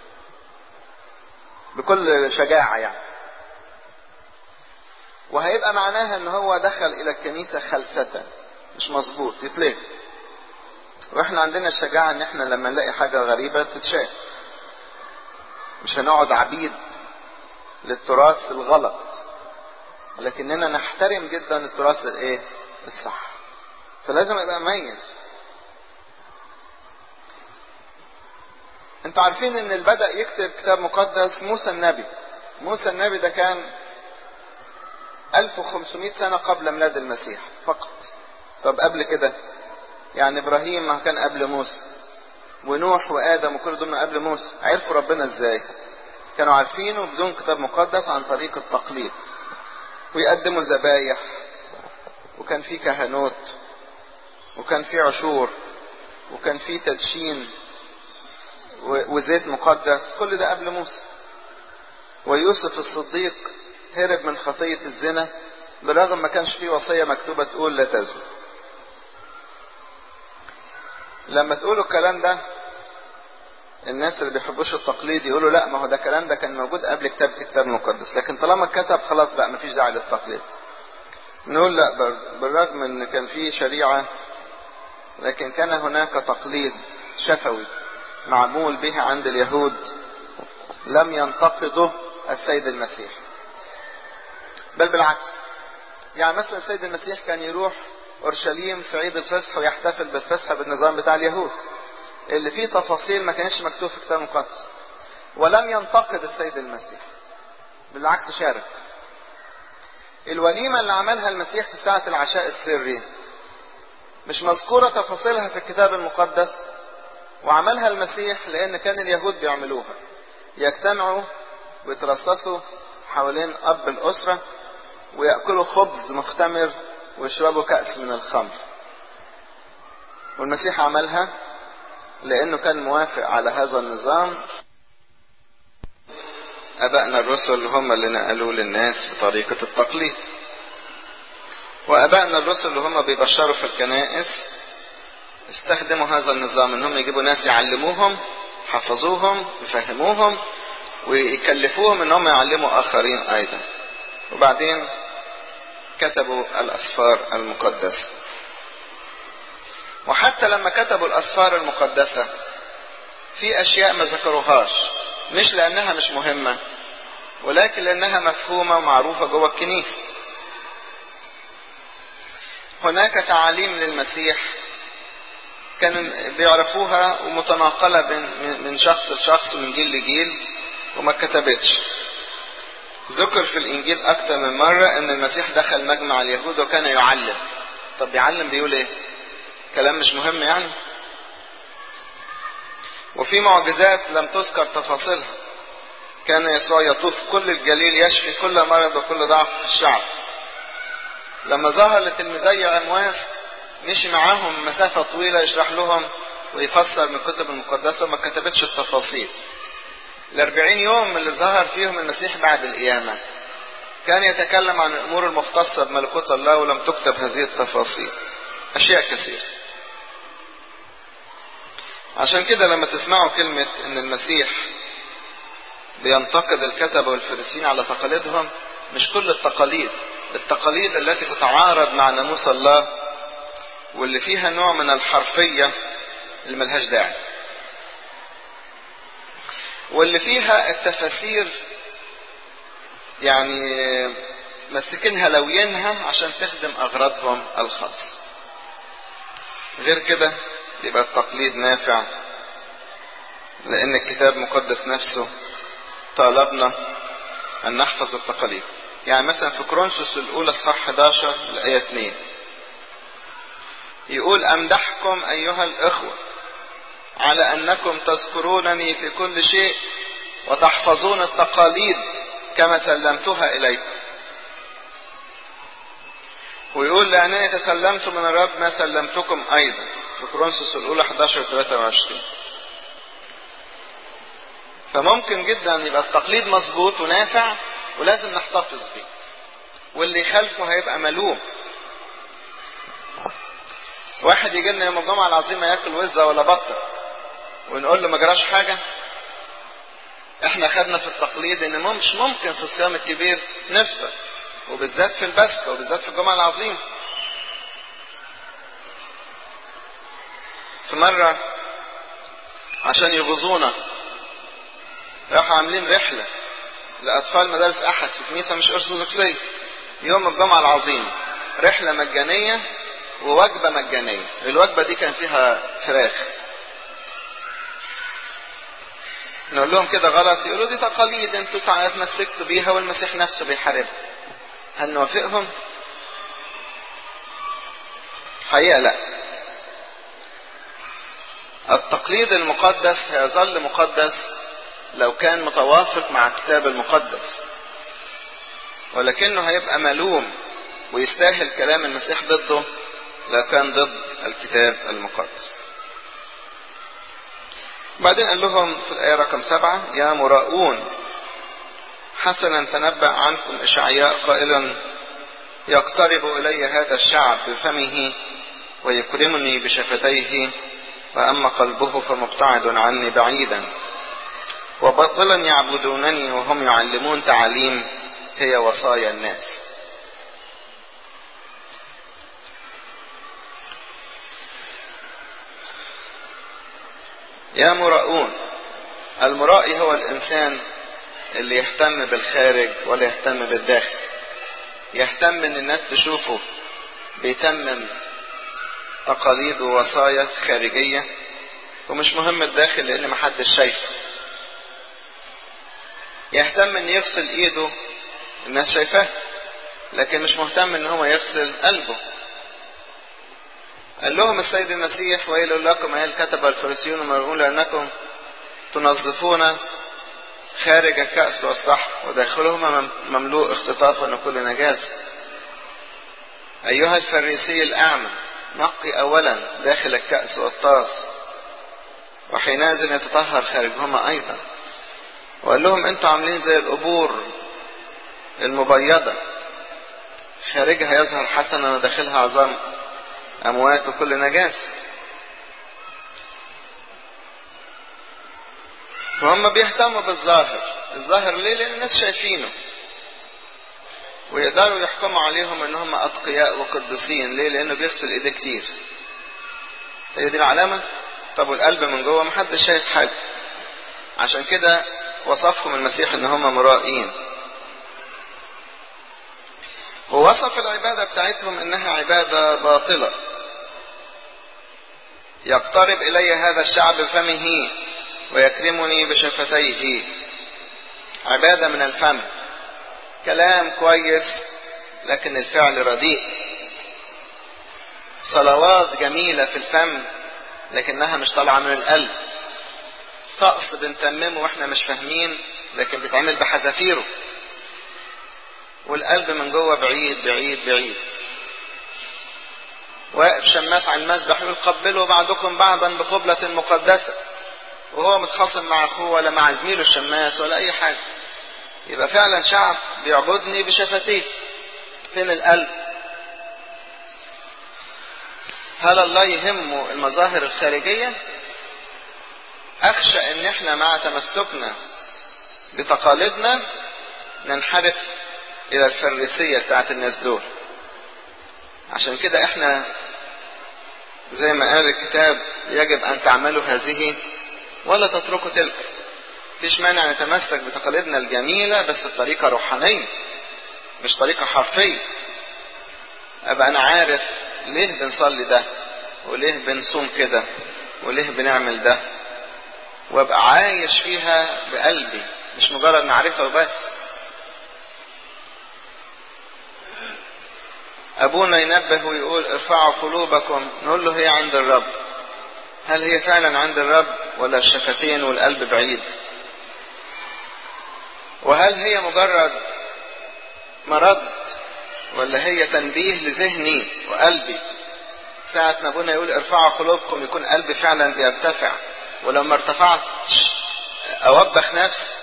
بكل شجاعة يعني وهيبقى معناها ان هو دخل الى الكنيسة خلسة مش مظبوط يتلغي واحنا عندنا الشجاعة ان احنا لما نلاقي حاجة غريبة تتشاف مش هنقعد عبيد للتراث الغلط لكننا نحترم جدا التراث الايه الصح فلازم ابقى مميز انتوا عارفين ان اللي بدأ يكتب كتاب مقدس موسى النبي موسى النبي ده كان 1500 سنة قبل ميلاد المسيح فقط طب قبل كده يعني ابراهيم ما كان قبل موسى ونوح وادم وكل دول قبل موسى عرفوا ربنا ازاي كانوا عارفينه بدون كتاب مقدس عن طريق التقليد ويقدموا ذبايح وكان في كهنوت وكان في عشور وكان في تدشين وزيت مقدس كل ده قبل موسى ويوسف الصديق هرب من خطية الزنا بالرغم ما كانش فيه وصية مكتوبة تقول لا تزن لما تقولوا الكلام ده الناس اللي بيحبوش التقليد يقولوا لا ما هو ده الكلام ده كان موجود قبل كتابة الكتاب المقدس لكن طالما اتكتب خلاص بقى مفيش داعي للتقليد نقول لا بالرغم ان كان في شريعة لكن كان هناك تقليد شفوي معمول به عند اليهود لم ينتقده السيد المسيح بل بالعكس يعني مثلا السيد المسيح كان يروح اورشليم في عيد الفصح ويحتفل بالفصح بالنظام بتاع اليهود اللي فيه تفاصيل ما كانش مكتوب في الكتاب المقدس ولم ينتقد السيد المسيح بالعكس شارك الوليمة اللي عملها المسيح في ساعة العشاء السري مش مذكورة تفاصيلها في الكتاب المقدس وعملها المسيح لأن كان اليهود بيعملوها يجتمعوا ويترصصوا حوالين أب الأسرة ويأكلوا خبز مختمر ويشربوا كأس من الخمر والمسيح عملها لأنه كان موافق على هذا النظام أبائنا الرسل هم اللي نقلوا للناس بطريقة التقليد وأبائنا الرسل اللي هم بيبشروا في الكنائس استخدموا هذا النظام انهم يجيبوا ناس يعلموهم يحفظوهم يفهموهم ويكلفوهم انهم يعلموا اخرين ايضا وبعدين كتبوا الاسفار المقدسه وحتى لما كتبوا الاسفار المقدسه في اشياء ما ذكروهاش مش لانها مش مهمه ولكن لانها مفهومه ومعروفه جوه الكنيسه هناك تعاليم للمسيح كانوا بيعرفوها ومتناقلة من شخص لشخص ومن جيل لجيل وما كتبتش ذكر في الإنجيل أكثر من مرة أن المسيح دخل مجمع اليهود وكان يعلم طب بيعلم بيقول إيه؟ كلام مش مهم يعني؟ وفي معجزات لم تذكر تفاصيلها كان يسوع يطوف كل الجليل يشفي كل مرض وكل ضعف في الشعب لما ظهر لتلميذي عمواس مشي معاهم مسافة طويلة يشرح لهم ويفسر من الكتب المقدسة وما كتبتش التفاصيل الأربعين يوم اللي ظهر فيهم المسيح بعد القيامة كان يتكلم عن الأمور المختصة بملكوت الله ولم تكتب هذه التفاصيل أشياء كثيرة عشان كده لما تسمعوا كلمة إن المسيح بينتقد الكتبة والفريسيين على تقاليدهم مش كل التقاليد التقاليد التي تتعارض مع ناموس الله واللي فيها نوع من الحرفية اللي ملهاش داعي واللي فيها التفاسير يعني مسكينها لوينها عشان تخدم أغراضهم الخاص غير كده يبقى التقليد نافع لأن الكتاب المقدس نفسه طالبنا أن نحفظ التقاليد يعني مثلا في كرونسوس الأولى صح 11 الآية 2 يقول أمدحكم أيها الإخوة على أنكم تذكرونني في كل شيء وتحفظون التقاليد كما سلمتها إليكم ويقول لأنني تسلمت من الرب ما سلمتكم أيضا في كورنثوس الأولى 11 23 فممكن جدا يبقى التقليد مظبوط ونافع ولازم نحتفظ بيه واللي يخالفه هيبقى ملوم واحد يجي لنا يوم الجمعة العظيمة ياكل وزة ولا بطة ونقول له ما جراش حاجة احنا خدنا في التقليد ان مش ممكن في الصيام الكبير نفطر وبالذات في البسخة وبالذات في الجمعة العظيمة في مرة عشان يغزونا راحوا عاملين رحلة لأطفال مدارس أحد في كنيسة مش أرثوذكسية يوم الجمعة العظيمة رحلة مجانية ووجبة مجانية الوجبة دي كان فيها فراخ نقول لهم كده غلط يقولوا دي تقاليد انتوا اتمسكتوا بيها والمسيح نفسه بيحاربها هل نوافقهم؟ حقيقة لا التقليد المقدس هيظل مقدس لو كان متوافق مع الكتاب المقدس ولكنه هيبقى ملوم ويستاهل كلام المسيح ضده لو كان ضد الكتاب المقدس بعدين قال لهم في الآية رقم سبعة يا مراؤون حسنا تنبأ عنكم إشعياء قائلا يقترب إلي هذا الشعب بفمه ويكرمني بشفتيه وأما قلبه فمبتعد عني بعيدا وباطلا يعبدونني وهم يعلمون تعاليم هي وصايا الناس يا مراؤون المرائي هو الإنسان اللي يهتم بالخارج ولا يهتم بالداخل يهتم ان الناس تشوفه بيتمم تقاليد ووصايا خارجية ومش مهم الداخل لان محدش شايفه يهتم ان يغسل ايده الناس شايفاه لكن مش مهتم ان هو يغسل قلبه قال لهم السيد المسيح ويل لكم ايها الكتبة الفريسيون المرؤون لانكم تنظفون خارج الكأس والصح وداخلهما مملوء اختطافا وكل نجاسة أيها الفريسي الأعمى نقي أولا داخل الكأس والطاس وحينئذ يتطهر خارجهما أيضا وقال لهم أنتوا عاملين زي القبور المبيضة خارجها يظهر حسنا وداخلها عظام أموات وكل نجاسة وهم بيهتموا بالظاهر الظاهر ليه لان الناس شايفينه ويقدروا يحكموا عليهم ان هم اتقياء وقدسين ليه لانه بيغسل ايديه كتير هي دي العلامة طب والقلب من جوه محدش شايف حاجة عشان كده وصفهم المسيح ان هم مرائين ووصف العبادة بتاعتهم انها عبادة باطلة يقترب الي هذا الشعب بفمه ويكرمني بشفتيه عبادة من الفم كلام كويس لكن الفعل رديء صلوات جميلة في الفم لكنها مش طالعة من القلب طقس بنتممه واحنا مش فاهمين لكن بيتعمل بحذافيره والقلب من جوه بعيد بعيد بعيد واقف شماس على المسبح يقول قبلوا بعضكم بعضا بقبلة مقدسة وهو متخاصم مع اخوه ولا مع زميله الشماس ولا اي حاجة يبقى فعلا شعب بيعبدني بشفتيه فين القلب هل الله يهمه المظاهر الخارجية اخشى ان احنا مع تمسكنا بتقاليدنا ننحرف الى الفريسية بتاعت الناس دول عشان كده احنا زي ما قال الكتاب يجب ان تعملوا هذه ولا تتركوا تلك فيش مانع نتمسك بتقاليدنا الجميلة بس بطريقة روحانية مش طريقة حرفية ابقى انا عارف ليه بنصلي ده وليه بنصوم كده وليه بنعمل ده وابقى عايش فيها بقلبي مش مجرد معرفة وبس ابونا ينبه ويقول ارفعوا قلوبكم نقول له هي عند الرب هل هي فعلا عند الرب ولا الشفتين والقلب بعيد وهل هي مجرد مرض ولا هي تنبيه لذهني وقلبي ساعة ما ابونا يقول ارفعوا قلوبكم يكون قلبي فعلا بيرتفع ولو ما ارتفعتش اوبخ نفسي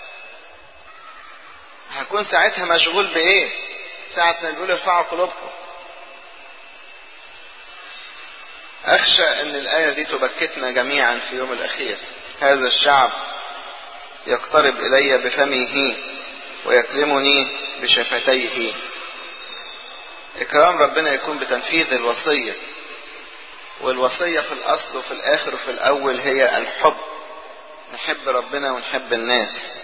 هكون ساعتها مشغول بايه ساعة ما يقول ارفعوا قلوبكم اخشى ان الاية دي تبكتنا جميعا في يوم الاخير هذا الشعب يقترب الي بفمه ويكلمني بشفتيه اكرام ربنا يكون بتنفيذ الوصية والوصية في الاصل وفي الاخر وفي الاول هي الحب نحب ربنا ونحب الناس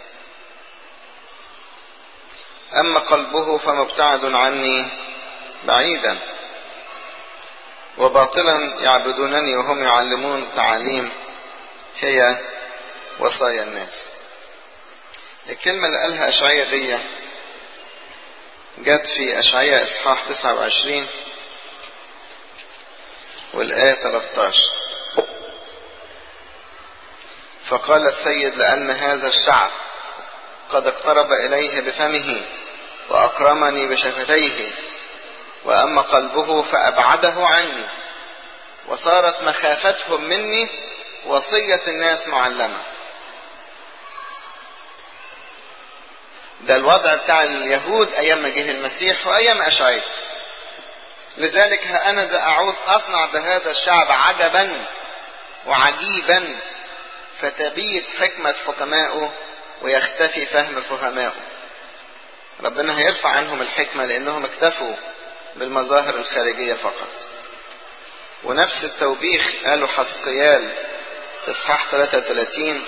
اما قلبه فمبتعد عني بعيدا وباطلا يعبدونني وهم يعلمون تعاليم هي وصايا الناس الكلمة اللي قالها أشعية دي جت في أشعية إصحاح 29 والآية 13 فقال السيد لأن هذا الشعب قد اقترب إليه بفمه وأكرمني بشفتيه وأما قلبه فأبعده عني وصارت مخافتهم مني وصية الناس معلمة ده الوضع بتاع اليهود أيام ما جه المسيح وأيام أشعياء لذلك ها أنا ذا أعود أصنع بهذا الشعب عجبا وعجيبا فتبيت حكمة حكمائه ويختفي فهم فهمائه ربنا هيرفع عنهم الحكمة لأنهم اكتفوا بالمظاهر الخارجية فقط ونفس التوبيخ قاله حسقيال إصحاح 33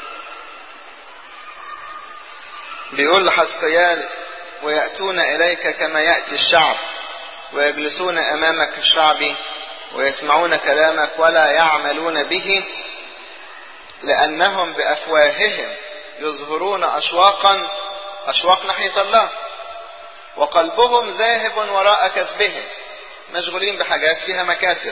بيقول لحزقيال ويأتون إليك كما يأتي الشعب ويجلسون أمامك الشعب ويسمعون كلامك ولا يعملون به لأنهم بأفواههم يظهرون أشواقا أشواق ناحية الله وقلبهم ذاهب وراء كسبهم مشغولين بحاجات فيها مكاسب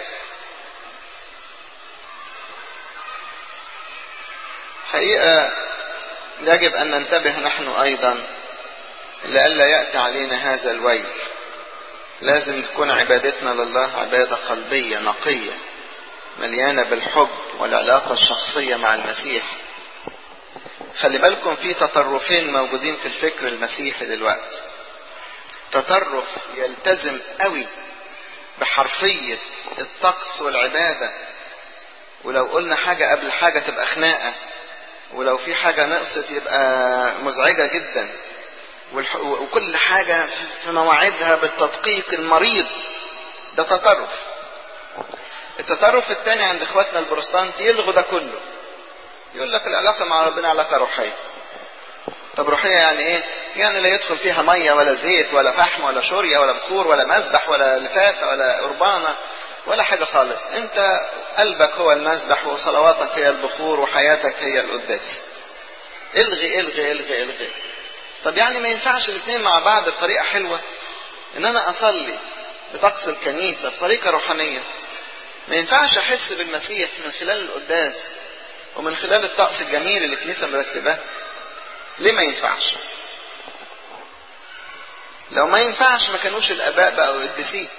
حقيقة يجب أن ننتبه نحن أيضا لئلا يأتي علينا هذا الويل لازم تكون عبادتنا لله عبادة قلبية نقية مليانة بالحب والعلاقة الشخصية مع المسيح خلي بالكم في تطرفين موجودين في الفكر المسيحي دلوقتي تطرف يلتزم قوي بحرفية الطقس والعبادة ولو قلنا حاجة قبل حاجة تبقى خناقة ولو في حاجة نقصت يبقى مزعجة جدا وكل حاجة في مواعيدها بالتدقيق المريض ده تطرف التطرف الثاني عند اخواتنا البروتستانت يلغوا ده كله يقول لك العلاقة مع ربنا علاقة روحية طب روحية يعني ايه يعني لا يدخل فيها مية ولا زيت ولا فحم ولا شورية ولا بخور ولا مسبح ولا لفافة ولا قربانة ولا حاجة خالص انت قلبك هو المسبح وصلواتك هي البخور وحياتك هي القداس الغي الغي الغي الغي طب يعني ما ينفعش الاثنين مع بعض بطريقة حلوة ان انا اصلي بطقس الكنيسة بطريقة روحانية ما ينفعش احس بالمسيح من خلال القداس ومن خلال الطقس الجميل اللي الكنيسة مرتباه ليه ما ينفعش لو ما ينفعش ما كانوش الاباء بقوا قديسين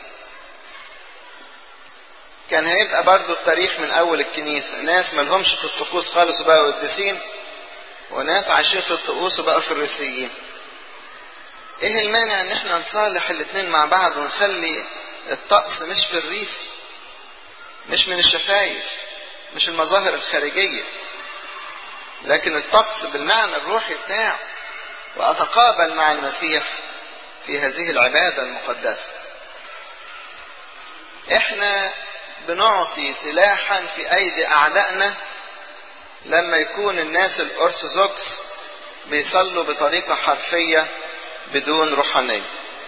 كان هيبقى برضو التاريخ من اول الكنيسة ناس ما لهمش في الطقوس خالص وبقوا قديسين وناس عايشين في الطقوس وبقوا فريسيين ايه المانع ان احنا نصالح الاتنين مع بعض ونخلي الطقس مش في الريس مش من الشفايف مش المظاهر الخارجية لكن الطقس بالمعنى الروحي بتاعه وأتقابل مع المسيح في هذه العبادة المقدسة احنا بنعطي سلاحا في ايدي اعدائنا لما يكون الناس الارثوذكس بيصلوا بطريقة حرفية بدون روحانية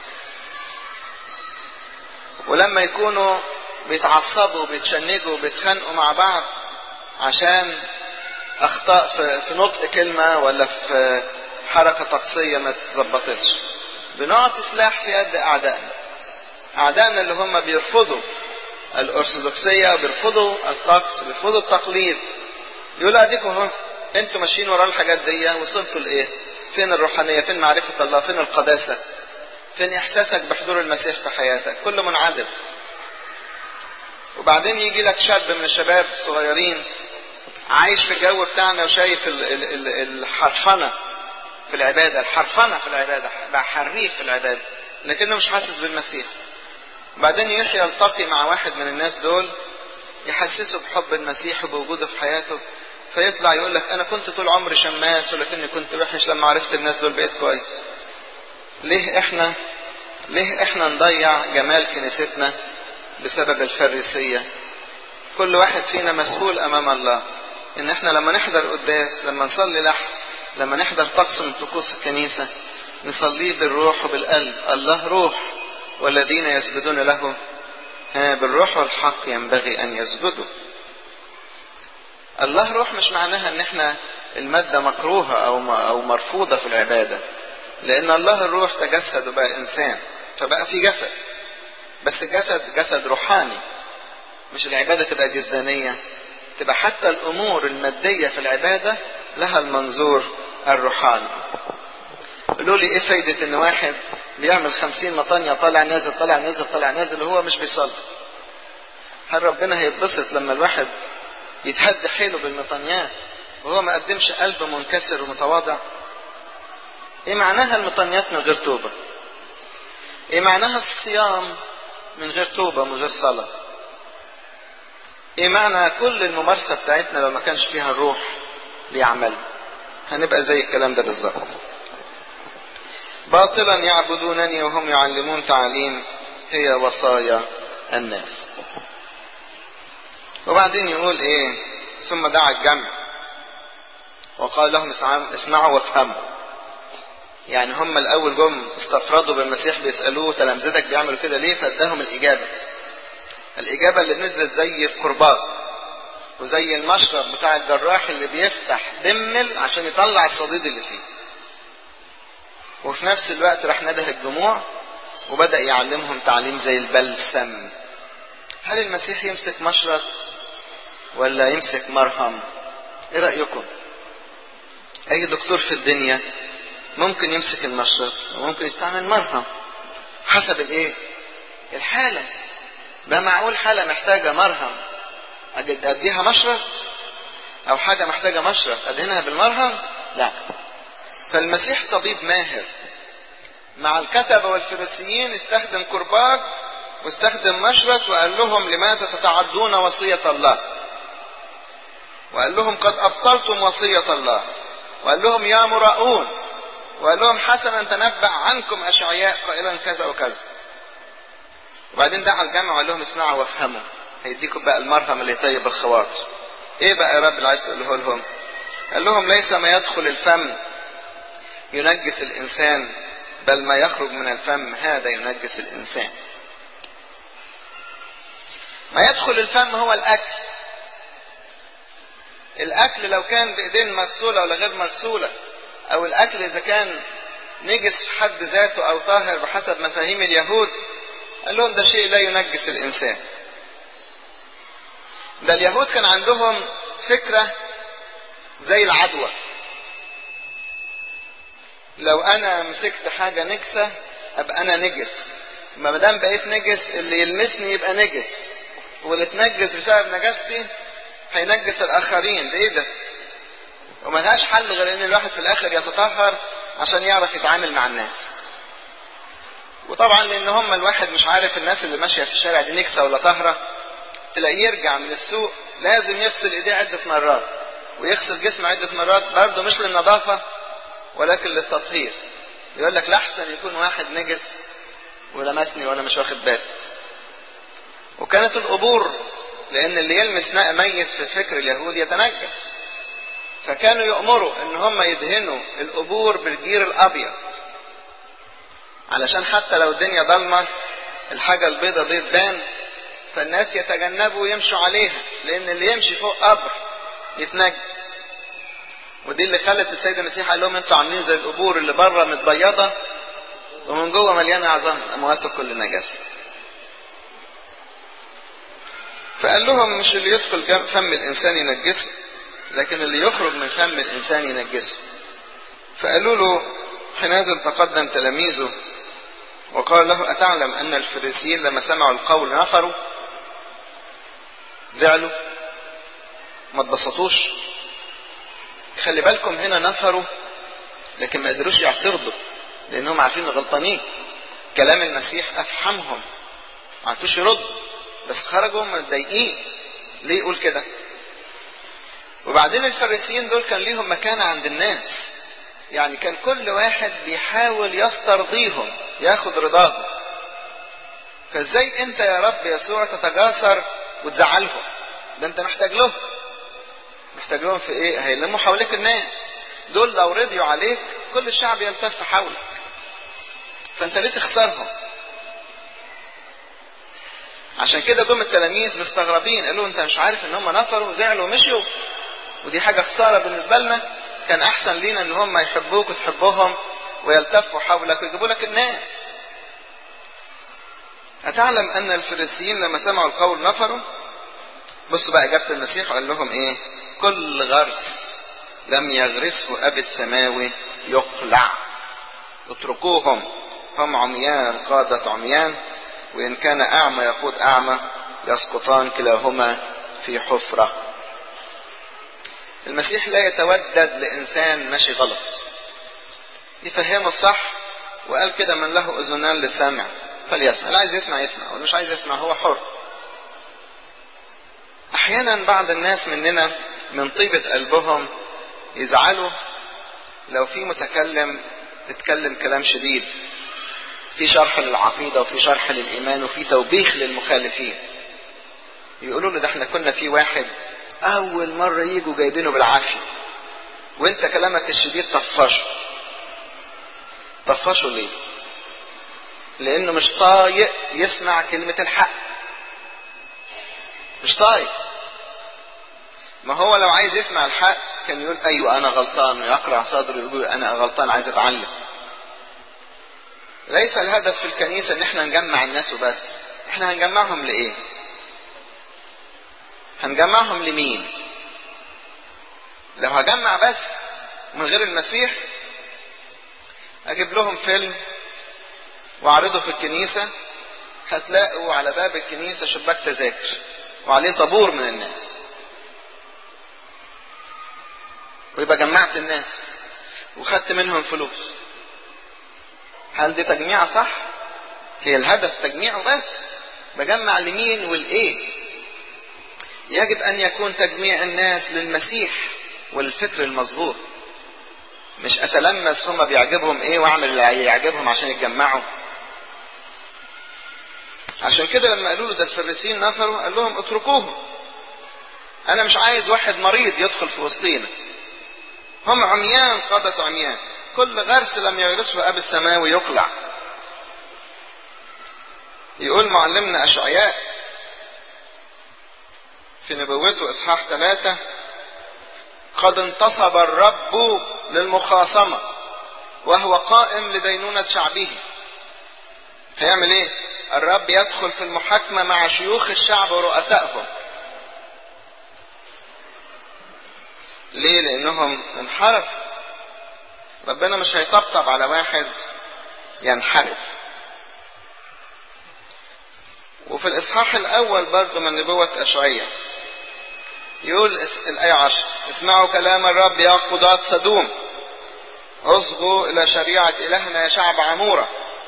ولما يكونوا بيتعصبوا بيتشنجوا بيتخانقوا مع بعض عشان اخطاء في, في نطق كلمة ولا في حركة طقسية ما تظبطتش بنعطي سلاح في يد اعدائنا اعدائنا اللي هم بيرفضوا الارثوذكسية بيرفضوا الطقس بيرفضوا التقليد يقولوا اديكوا اهو انتوا ماشيين ورا الحاجات دي وصلتوا لايه فين الروحانية فين معرفة الله فين القداسة فين احساسك بحضور المسيح في حياتك كله منعدم وبعدين يجي لك شاب من الشباب الصغيرين عايش في الجو بتاعنا وشايف ال ال ال الحرفنة في العبادة الحرفنة في العبادة بقى حريف في العبادة لكنه مش حاسس بالمسيح وبعدين يحيى يلتقي مع واحد من الناس دول يحسسه بحب المسيح وبوجوده في حياته فيطلع يقول لك انا كنت طول عمري شماس ولكني كنت وحش لما عرفت الناس دول بقيت كويس ليه احنا ليه احنا نضيع جمال كنيستنا بسبب الفريسية كل واحد فينا مسؤول امام الله ان احنا لما نحضر قداس لما نصلي لحن لما نحضر طقس من طقوس الكنيسة نصليه بالروح وبالقلب الله روح والذين يسجدون له بالروح والحق ينبغي ان يسجدوا الله روح مش معناها ان احنا المادة مكروهة او او مرفوضة في العبادة لان الله الروح تجسد وبقى انسان فبقى في جسد بس الجسد جسد روحاني مش العبادة تبقى جسدانية تبقى حتى الامور المادية في العبادة لها المنظور الروحاني قالوا لي ايه فايدة ان واحد بيعمل خمسين مطانية طالع نازل طالع نازل طالع نازل وهو مش بيصلي هل ربنا هيتبسط لما الواحد يتهد حيله بالمطانيات وهو ما قدمش قلب منكسر ومتواضع ايه معناها المطانيات من غير توبة ايه معناها الصيام من غير توبة من غير صلاة ايه معنى كل الممارسة بتاعتنا لو ما كانش فيها الروح بيعمل هنبقى زي الكلام ده بالظبط باطلا يعبدونني وهم يعلمون تعليم هي وصايا الناس وبعدين يقول ايه ثم دعا الجمع وقال لهم اسمعوا وافهموا يعني هم الاول جم استفردوا بالمسيح بيسالوه تلامذتك بيعملوا كده ليه فاداهم الاجابه الاجابه اللي نزلت زي القرباء وزي المشرب بتاع الجراح اللي بيفتح دمل عشان يطلع الصديد اللي فيه وفي نفس الوقت راح نده الجموع وبدأ يعلمهم تعليم زي البلسم هل المسيح يمسك مشرط ولا يمسك مرهم ايه رأيكم اي دكتور في الدنيا ممكن يمسك المشرط وممكن يستعمل مرهم حسب الايه الحالة بقى معقول حالة محتاجة مرهم اديها مشرط او حاجة محتاجة مشرط ادهنها بالمرهم لا فالمسيح طبيب ماهر مع الكتبة والفريسيين استخدم كرباج واستخدم مشرط وقال لهم لماذا تتعدون وصية الله وقال لهم قد أبطلتم وصية الله وقال لهم يا مراؤون وقال لهم حسنا تنبأ عنكم أشعياء قائلا كذا وكذا وبعدين دعا الجمع وقال لهم اسمعوا وافهموا هيديكم بقى المرهم اللي يطيب الخواطر ايه بقى يا رب اللي عايز تقوله لهم قال لهم ليس ما يدخل الفم ينجس الانسان بل ما يخرج من الفم هذا ينجس الانسان ما يدخل الفم هو الاكل الاكل لو كان بايدين مغسوله ولا غير مغسوله او الاكل اذا كان نجس في حد ذاته او طاهر بحسب مفاهيم اليهود قال لهم ده شيء لا ينجس الانسان ده اليهود كان عندهم فكره زي العدوى لو انا مسكت حاجه نجسه ابقى انا نجس ما دام بقيت نجس اللي يلمسني يبقى نجس واللي اتنجس بسبب نجاستي هينجس الاخرين ده ايه ده وملهاش حل غير ان الواحد في الاخر يتطهر عشان يعرف يتعامل مع الناس وطبعا لان هم الواحد مش عارف الناس اللي ماشيه في الشارع دي نكسه ولا طهره تلاقيه يرجع من السوق لازم يغسل ايديه عده مرات ويغسل جسمه عده مرات برضه مش للنظافه ولكن للتطهير يقول لك لاحسن يكون واحد نجس ولمسني وانا مش واخد بالي وكانت القبور لان اللي يلمس ميت في فكر اليهود يتنجس فكانوا يأمروا ان هم يدهنوا القبور بالجير الابيض علشان حتى لو الدنيا ضلمه الحاجه البيضة دي تبان فالناس يتجنبوا يمشوا عليها لان اللي يمشي فوق قبر يتنجس ودي اللي خلت السيد المسيح قال لهم انتوا عاملين زي القبور اللي بره متبيضه ومن جوه مليانه عظام اموات كل نجاسه فقال لهم مش اللي يدخل فم الانسان ينجسه لكن اللي يخرج من فم الانسان ينجسه فقالوا له حينئذ تقدم تلاميذه وقال له أتعلم أن الفريسيين لما سمعوا القول نفروا زعلوا ما اتبسطوش خلي بالكم هنا نفروا لكن ما قدروش يعترضوا لأنهم عارفين غلطانين كلام المسيح أفحمهم ما عرفوش يردوا بس خرجوا متضايقين ليه يقول كده وبعدين الفريسيين دول كان ليهم مكانة عند الناس يعني كان كل واحد بيحاول يسترضيهم ياخد رضاهم فازاي انت يا رب يسوع تتجاسر وتزعلهم ده انت محتاج لهم محتاج لهم في ايه هيلموا حواليك الناس دول لو رضيوا عليك كل الشعب يلتف حولك فانت ليه تخسرهم عشان كده جم التلاميذ مستغربين قالوا انت مش عارف ان هم نفروا وزعلوا ومشيوا ودي حاجة خسارة بالنسبة لنا كان احسن لينا ان هم يحبوك وتحبهم ويلتفوا حولك ويجيبوا لك الناس أتعلم أن الفريسيين لما سمعوا القول نفروا بصوا بقى إجابة المسيح وقال لهم إيه كل غرس لم يغرسه أبي السماوي يقلع اتركوهم هم عميان قادة عميان وإن كان أعمى يقود أعمى يسقطان كلاهما في حفرة المسيح لا يتودد لإنسان ماشي غلط يفهمه الصح وقال كده من له أذنان لسامع فليسمع اللي عايز يسمع يسمع واللي مش عايز يسمع هو حر أحيانا بعض الناس مننا من طيبة قلبهم يزعلوا لو في متكلم اتكلم كلام شديد في شرح للعقيدة وفي شرح للإيمان وفي توبيخ للمخالفين يقولوا له ده احنا كنا في واحد اول مرة يجوا جايبينه بالعافية وانت كلامك الشديد طفشه طفشه ليه لانه مش طايق يسمع كلمة الحق مش طايق ما هو لو عايز يسمع الحق كان يقول ايوه انا غلطان ويقرع صدره ويقول انا غلطان عايز اتعلم ليس الهدف في الكنيسة ان احنا نجمع الناس وبس احنا هنجمعهم لايه هنجمعهم لمين لو هجمع بس من غير المسيح اجيب لهم فيلم واعرضه في الكنيسة هتلاقوا على باب الكنيسة شباك تذاكر وعليه طابور من الناس ويبقى جمعت الناس وخدت منهم فلوس هل دي تجميعة صح هي الهدف تجميعه بس بجمع لمين والايه يجب ان يكون تجميع الناس للمسيح والفكر المظبوط مش اتلمس هما بيعجبهم ايه واعمل اللي يعجبهم عشان يتجمعوا عشان كده لما قالوا له ده الفريسين نفروا قال لهم اتركوهم انا مش عايز واحد مريض يدخل في وسطينا هم عميان قادة عميان كل غرس لم يغرسه اب السماوي يقلع يقول معلمنا اشعياء في نبوته اصحاح ثلاثة قد انتصب الرب للمخاصمة وهو قائم لدينونة شعبه هيعمل ايه الرب يدخل في المحاكمة مع شيوخ الشعب ورؤسائهم ليه لانهم انحرفوا ربنا مش هيطبطب على واحد ينحرف وفي الاصحاح الاول برضه من نبوة اشعياء يقول الآية عشر اسمعوا كلام الرب يا قضاة سدوم اصغوا إلى شريعة إلهنا يا شعب عمورة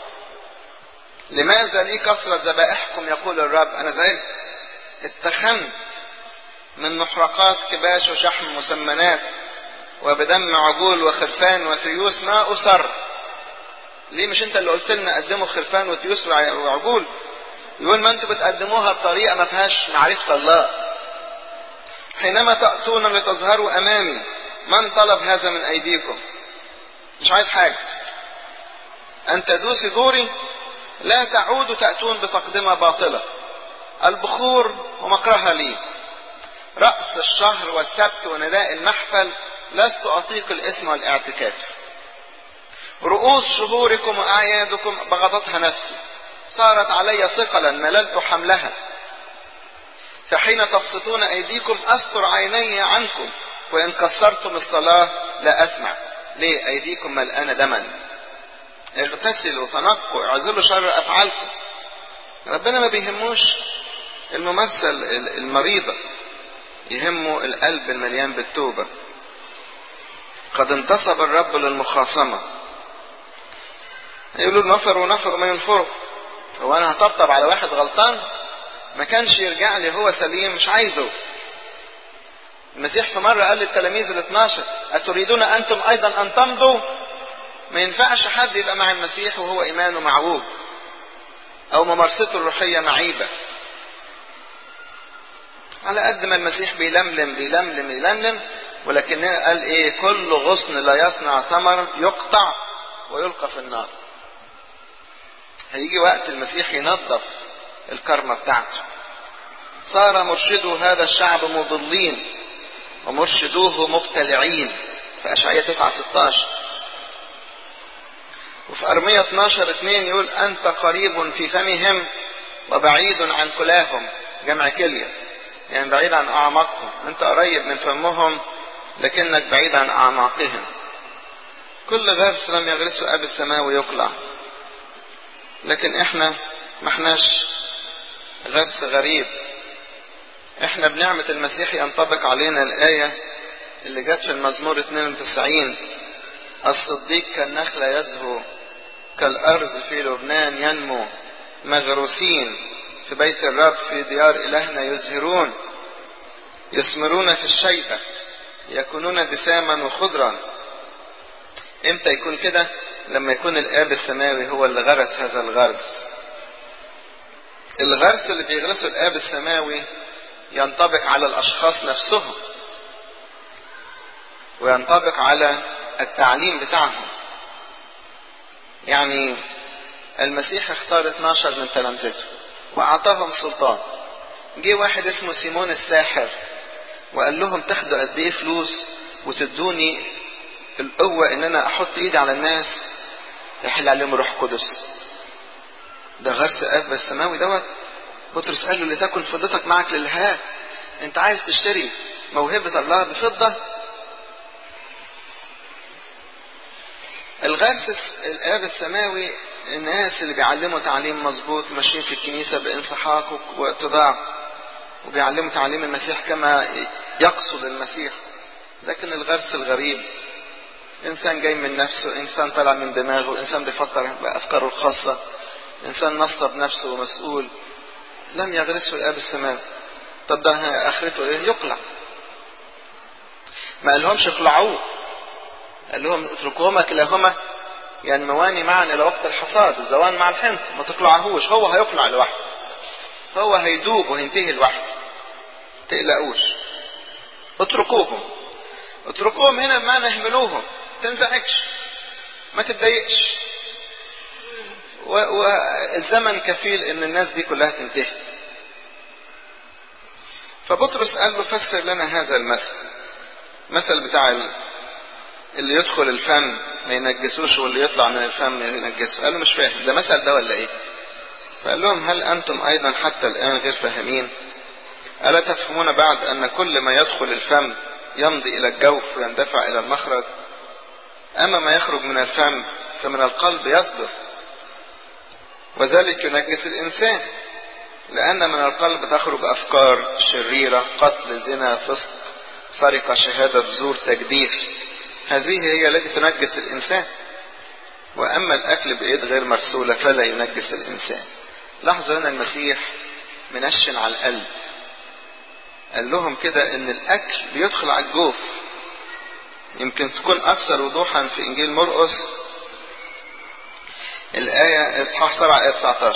لماذا لي كثرة ذبائحكم يقول الرب أنا زعلت اتخمت من محرقات كباش وشحم مسمنات وبدم عجول وخرفان وتيوس ما أسر ليه مش انت اللي قلت لنا قدموا خرفان وتيوس وعجول يقول ما انتوا بتقدموها بطريقة ما فيهاش معرفة الله حينما تأتون لتظهروا أمامي من طلب هذا من أيديكم مش عايز حاجة أن تدوسي دوري لا تعودوا تأتون بتقدمة باطلة البخور ومكرها لي رأس الشهر والسبت ونداء المحفل لست أطيق الإثم والاعتكاف رؤوس شهوركم وأعيادكم بغضتها نفسي صارت علي ثقلا مللت حملها فحين تبسطون أيديكم أستر عيني عنكم وإن كسرتم الصلاة لا أسمع ليه أيديكم ملآنة دما اغتسلوا تنقوا اعزلوا شر أفعالكم ربنا ما بيهموش الممارسة المريضة يهمه القلب المليان بالتوبة قد انتصب الرب للمخاصمة يقولوا نفر ونفر ما ينفروا هو انا هطبطب على واحد غلطان ما كانش يرجع لي هو سليم مش عايزه المسيح في مرة قال للتلاميذ ال 12 أتريدون أنتم أيضا أن تمضوا ما ينفعش حد يبقى مع المسيح وهو إيمانه معوج أو ممارسته الروحية معيبة على قد ما المسيح بيلملم بيلملم يلملم ولكن قال ايه كل غصن لا يصنع ثمر يقطع ويلقى في النار هيجي وقت المسيح ينظف الكرمة بتاعته صار مرشدو هذا الشعب مضلين ومرشدوه مبتلعين في أشعية 9 16 وفي أرمية 12 2 يقول أنت قريب في فمهم وبعيد عن كلاهم جمع كلية يعني بعيد عن أعماقهم أنت قريب من فمهم لكنك بعيد عن أعماقهم كل غرس لم يغرسه أب السماوي يقلع لكن احنا ما احناش غرس غريب احنا بنعمة المسيح ينطبق علينا الآية اللي جت في المزمور 92 الصديق كالنخلة يزهو كالأرز في لبنان ينمو مغروسين في بيت الرب في ديار إلهنا يزهرون يثمرون في الشيبة يكونون دساما وخضرا امتى يكون كده لما يكون الآب السماوي هو اللي غرس هذا الغرس الغرس اللي بيغرسه الآب السماوي ينطبق على الاشخاص نفسهم وينطبق على التعليم بتاعهم يعني المسيح اختار 12 من تلامذته واعطاهم سلطان جه واحد اسمه سيمون الساحر وقال لهم تاخدوا قد ايه فلوس وتدوني القوة ان انا احط ايدي على الناس يحل عليهم الروح القدس ده غرس الاب السماوي دوت بطرس قال له لتكن فضتك معك للهاء انت عايز تشتري موهبة الله بفضة الغرس الاب السماوي الناس اللي بيعلموا تعليم مظبوط ماشيين في الكنيسة بانسحاق واتضاع وبيعلموا تعليم المسيح كما يقصد المسيح لكن الغرس الغريب انسان جاي من نفسه انسان طلع من دماغه انسان بيفكر بافكاره الخاصة انسان نصب نفسه ومسؤول لم يغرسه الاب السماوي طب ده اخرته ايه يقلع ما قالهمش اقلعوه قال لهم اتركوهما كلاهما ينموان معا الى وقت الحصاد الزوان مع الحنط ما تقلعهوش هو هيقلع لوحده هو هيدوب وهينتهي لوحده تقلقوش اتركوهم اتركوهم هنا بمعنى اهملوهم تنزعجش ما تتضايقش والزمن كفيل ان الناس دي كلها تنتهي فبطرس قال له فسر لنا هذا المثل مثل بتاع اللي يدخل الفم ما ينجسوش واللي يطلع من الفم ينجسه قال له مش فاهم ده مثل ده ولا ايه فقال لهم هل انتم ايضا حتى الان غير فاهمين الا تفهمون بعد ان كل ما يدخل الفم يمضي الى الجوف ويندفع الى المخرج اما ما يخرج من الفم فمن القلب يصدر وذلك ينجس الانسان لان من القلب تخرج افكار شريره قتل زنا فسق سرقه شهاده زور تجديف هذه هي التي تنجس الانسان واما الاكل بايد غير مرسوله فلا ينجس الانسان لاحظوا هنا المسيح منشن على القلب قال لهم كده ان الاكل بيدخل على الجوف يمكن تكون اكثر وضوحا في انجيل مرقس الايه اصحاح 7 ايه 19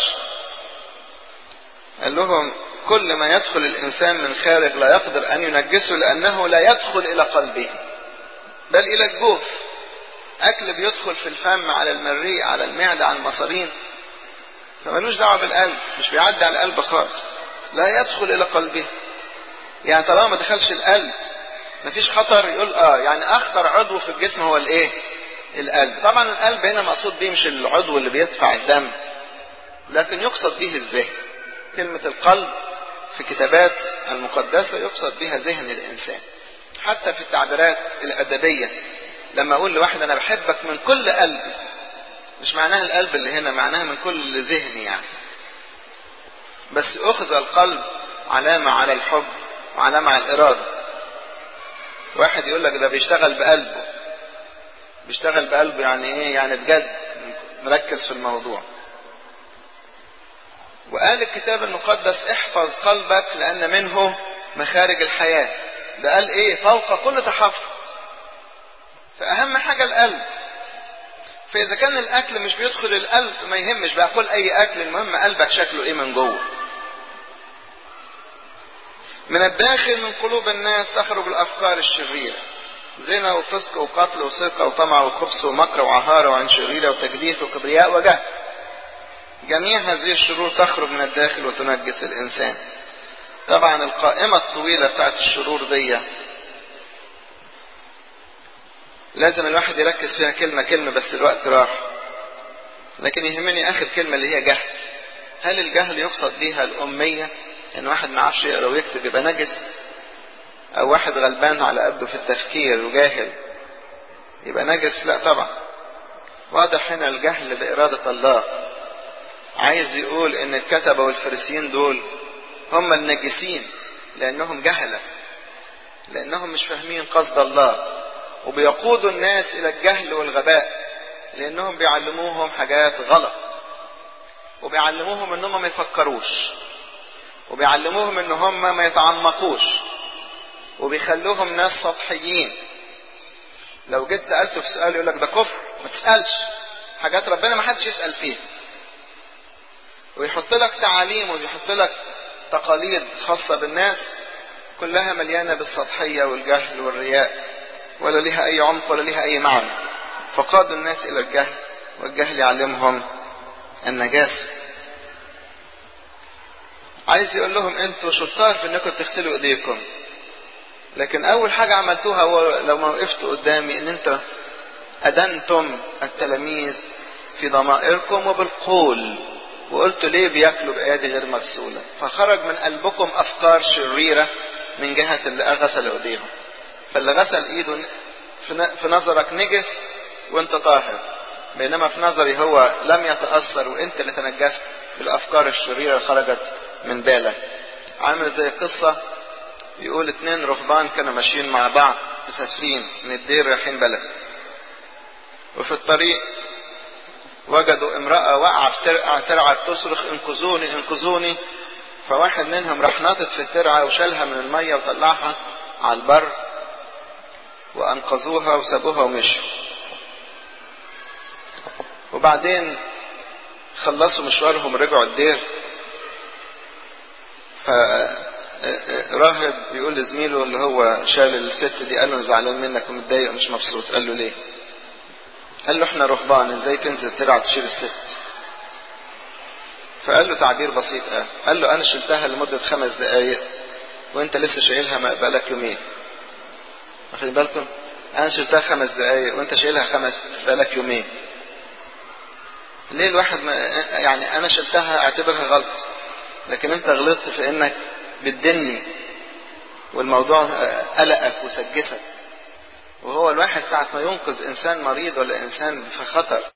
قال لهم كل ما يدخل الانسان من خارج لا يقدر ان ينجسه لانه لا يدخل الى قلبه بل الى الجوف اكل بيدخل في الفم على المريء على المعده على المصارين فملوش دعوه بالقلب مش بيعدي على القلب خالص لا يدخل الى قلبه يعني طالما ما دخلش القلب مفيش خطر يقول اه يعني اخطر عضو في الجسم هو الايه القلب طبعا القلب هنا مقصود بيه مش العضو اللي بيدفع الدم لكن يقصد به الذهن كلمة القلب في كتابات المقدسة يقصد بها ذهن الإنسان حتى في التعبيرات الأدبية لما أقول لواحد أنا بحبك من كل قلبي مش معناها القلب اللي هنا معناها من كل ذهني يعني بس أخذ القلب علامة على الحب وعلامة على الإرادة واحد يقول لك ده بيشتغل بقلبه بيشتغل بقلبه يعني ايه يعني بجد مركز في الموضوع وقال الكتاب المقدس احفظ قلبك لان منه مخارج الحياة ده قال ايه فوق كل تحفظ فاهم حاجة القلب فاذا كان الاكل مش بيدخل القلب ما يهمش بقى كل اي اكل المهم قلبك شكله ايه من جوه من الداخل من قلوب الناس تخرج الافكار الشريره زنا وفسق وقتل وسرقه وطمع وخبث ومكر وعهاره وعن شريره وتجديف وكبرياء وجهل جميع هذه الشرور تخرج من الداخل وتنجس الانسان طبعا القائمة الطويلة بتاعت الشرور دي لازم الواحد يركز فيها كلمة كلمة بس الوقت راح لكن يهمني اخر كلمة اللي هي جهل هل الجهل يقصد بيها الأمية ان واحد ما عرفش يقرا ويكتب يبقى نجس او واحد غلبان على قده في التفكير وجاهل يبقى نجس لا طبعا واضح هنا الجهل بإرادة الله عايز يقول ان الكتبة والفريسيين دول هم النجسين لانهم جهلة لانهم مش فاهمين قصد الله وبيقودوا الناس الى الجهل والغباء لانهم بيعلموهم حاجات غلط وبيعلموهم انهم ما يفكروش وبيعلموهم ان هم ما يتعمقوش وبيخلوهم ناس سطحيين لو جيت سألته في سؤال يقول لك ده كفر ما تسألش حاجات ربنا ما حدش يسأل فيها ويحط لك تعاليم ويحط لك تقاليد خاصة بالناس كلها مليانة بالسطحية والجهل والرياء ولا لها أي عمق ولا لها أي معنى فقادوا الناس إلى الجهل والجهل يعلمهم النجاسة عايز يقول لهم انتوا شطار في انكم تغسلوا ايديكم لكن اول حاجة عملتوها هو لو ما وقفتوا قدامي ان انت ادنتم التلاميذ في ضمائركم وبالقول وقلتوا ليه بياكلوا بايادي غير مغسولة فخرج من قلبكم افكار شريرة من جهة اللي غسل ايديهم فاللي غسل ايده في نظرك نجس وانت طاهر بينما في نظري هو لم يتأثر وانت اللي تنجست بالافكار الشريرة اللي خرجت من بالك عامل زي قصة بيقول اتنين رهبان كانوا ماشيين مع بعض مسافرين من الدير رايحين بلد وفي الطريق وجدوا امرأة واقعة في ترعة ترعة تصرخ انقذوني انقذوني فواحد منهم راح ناطط في الترعة وشالها من المية وطلعها على البر وانقذوها وسابوها ومشوا وبعدين خلصوا مشوارهم ورجعوا الدير فراهب بيقول لزميله اللي هو شال الست دي قال له زعلان منك ومتضايق ومش مبسوط قال له ليه قال له احنا رهبان ازاي تنزل ترعى تشيل الست فقال له تعبير بسيط قال قال له انا شلتها لمدة خمس دقايق وانت لسه شايلها بقالك يومين واخدين بالكم انا شلتها خمس دقايق وانت شايلها خمس بقالك يومين ليه الواحد ما يعني انا شلتها اعتبرها غلط لكن انت غلطت في انك بتدني والموضوع قلقك وسجسك وهو الواحد ساعة ما ينقذ انسان مريض ولا انسان في خطر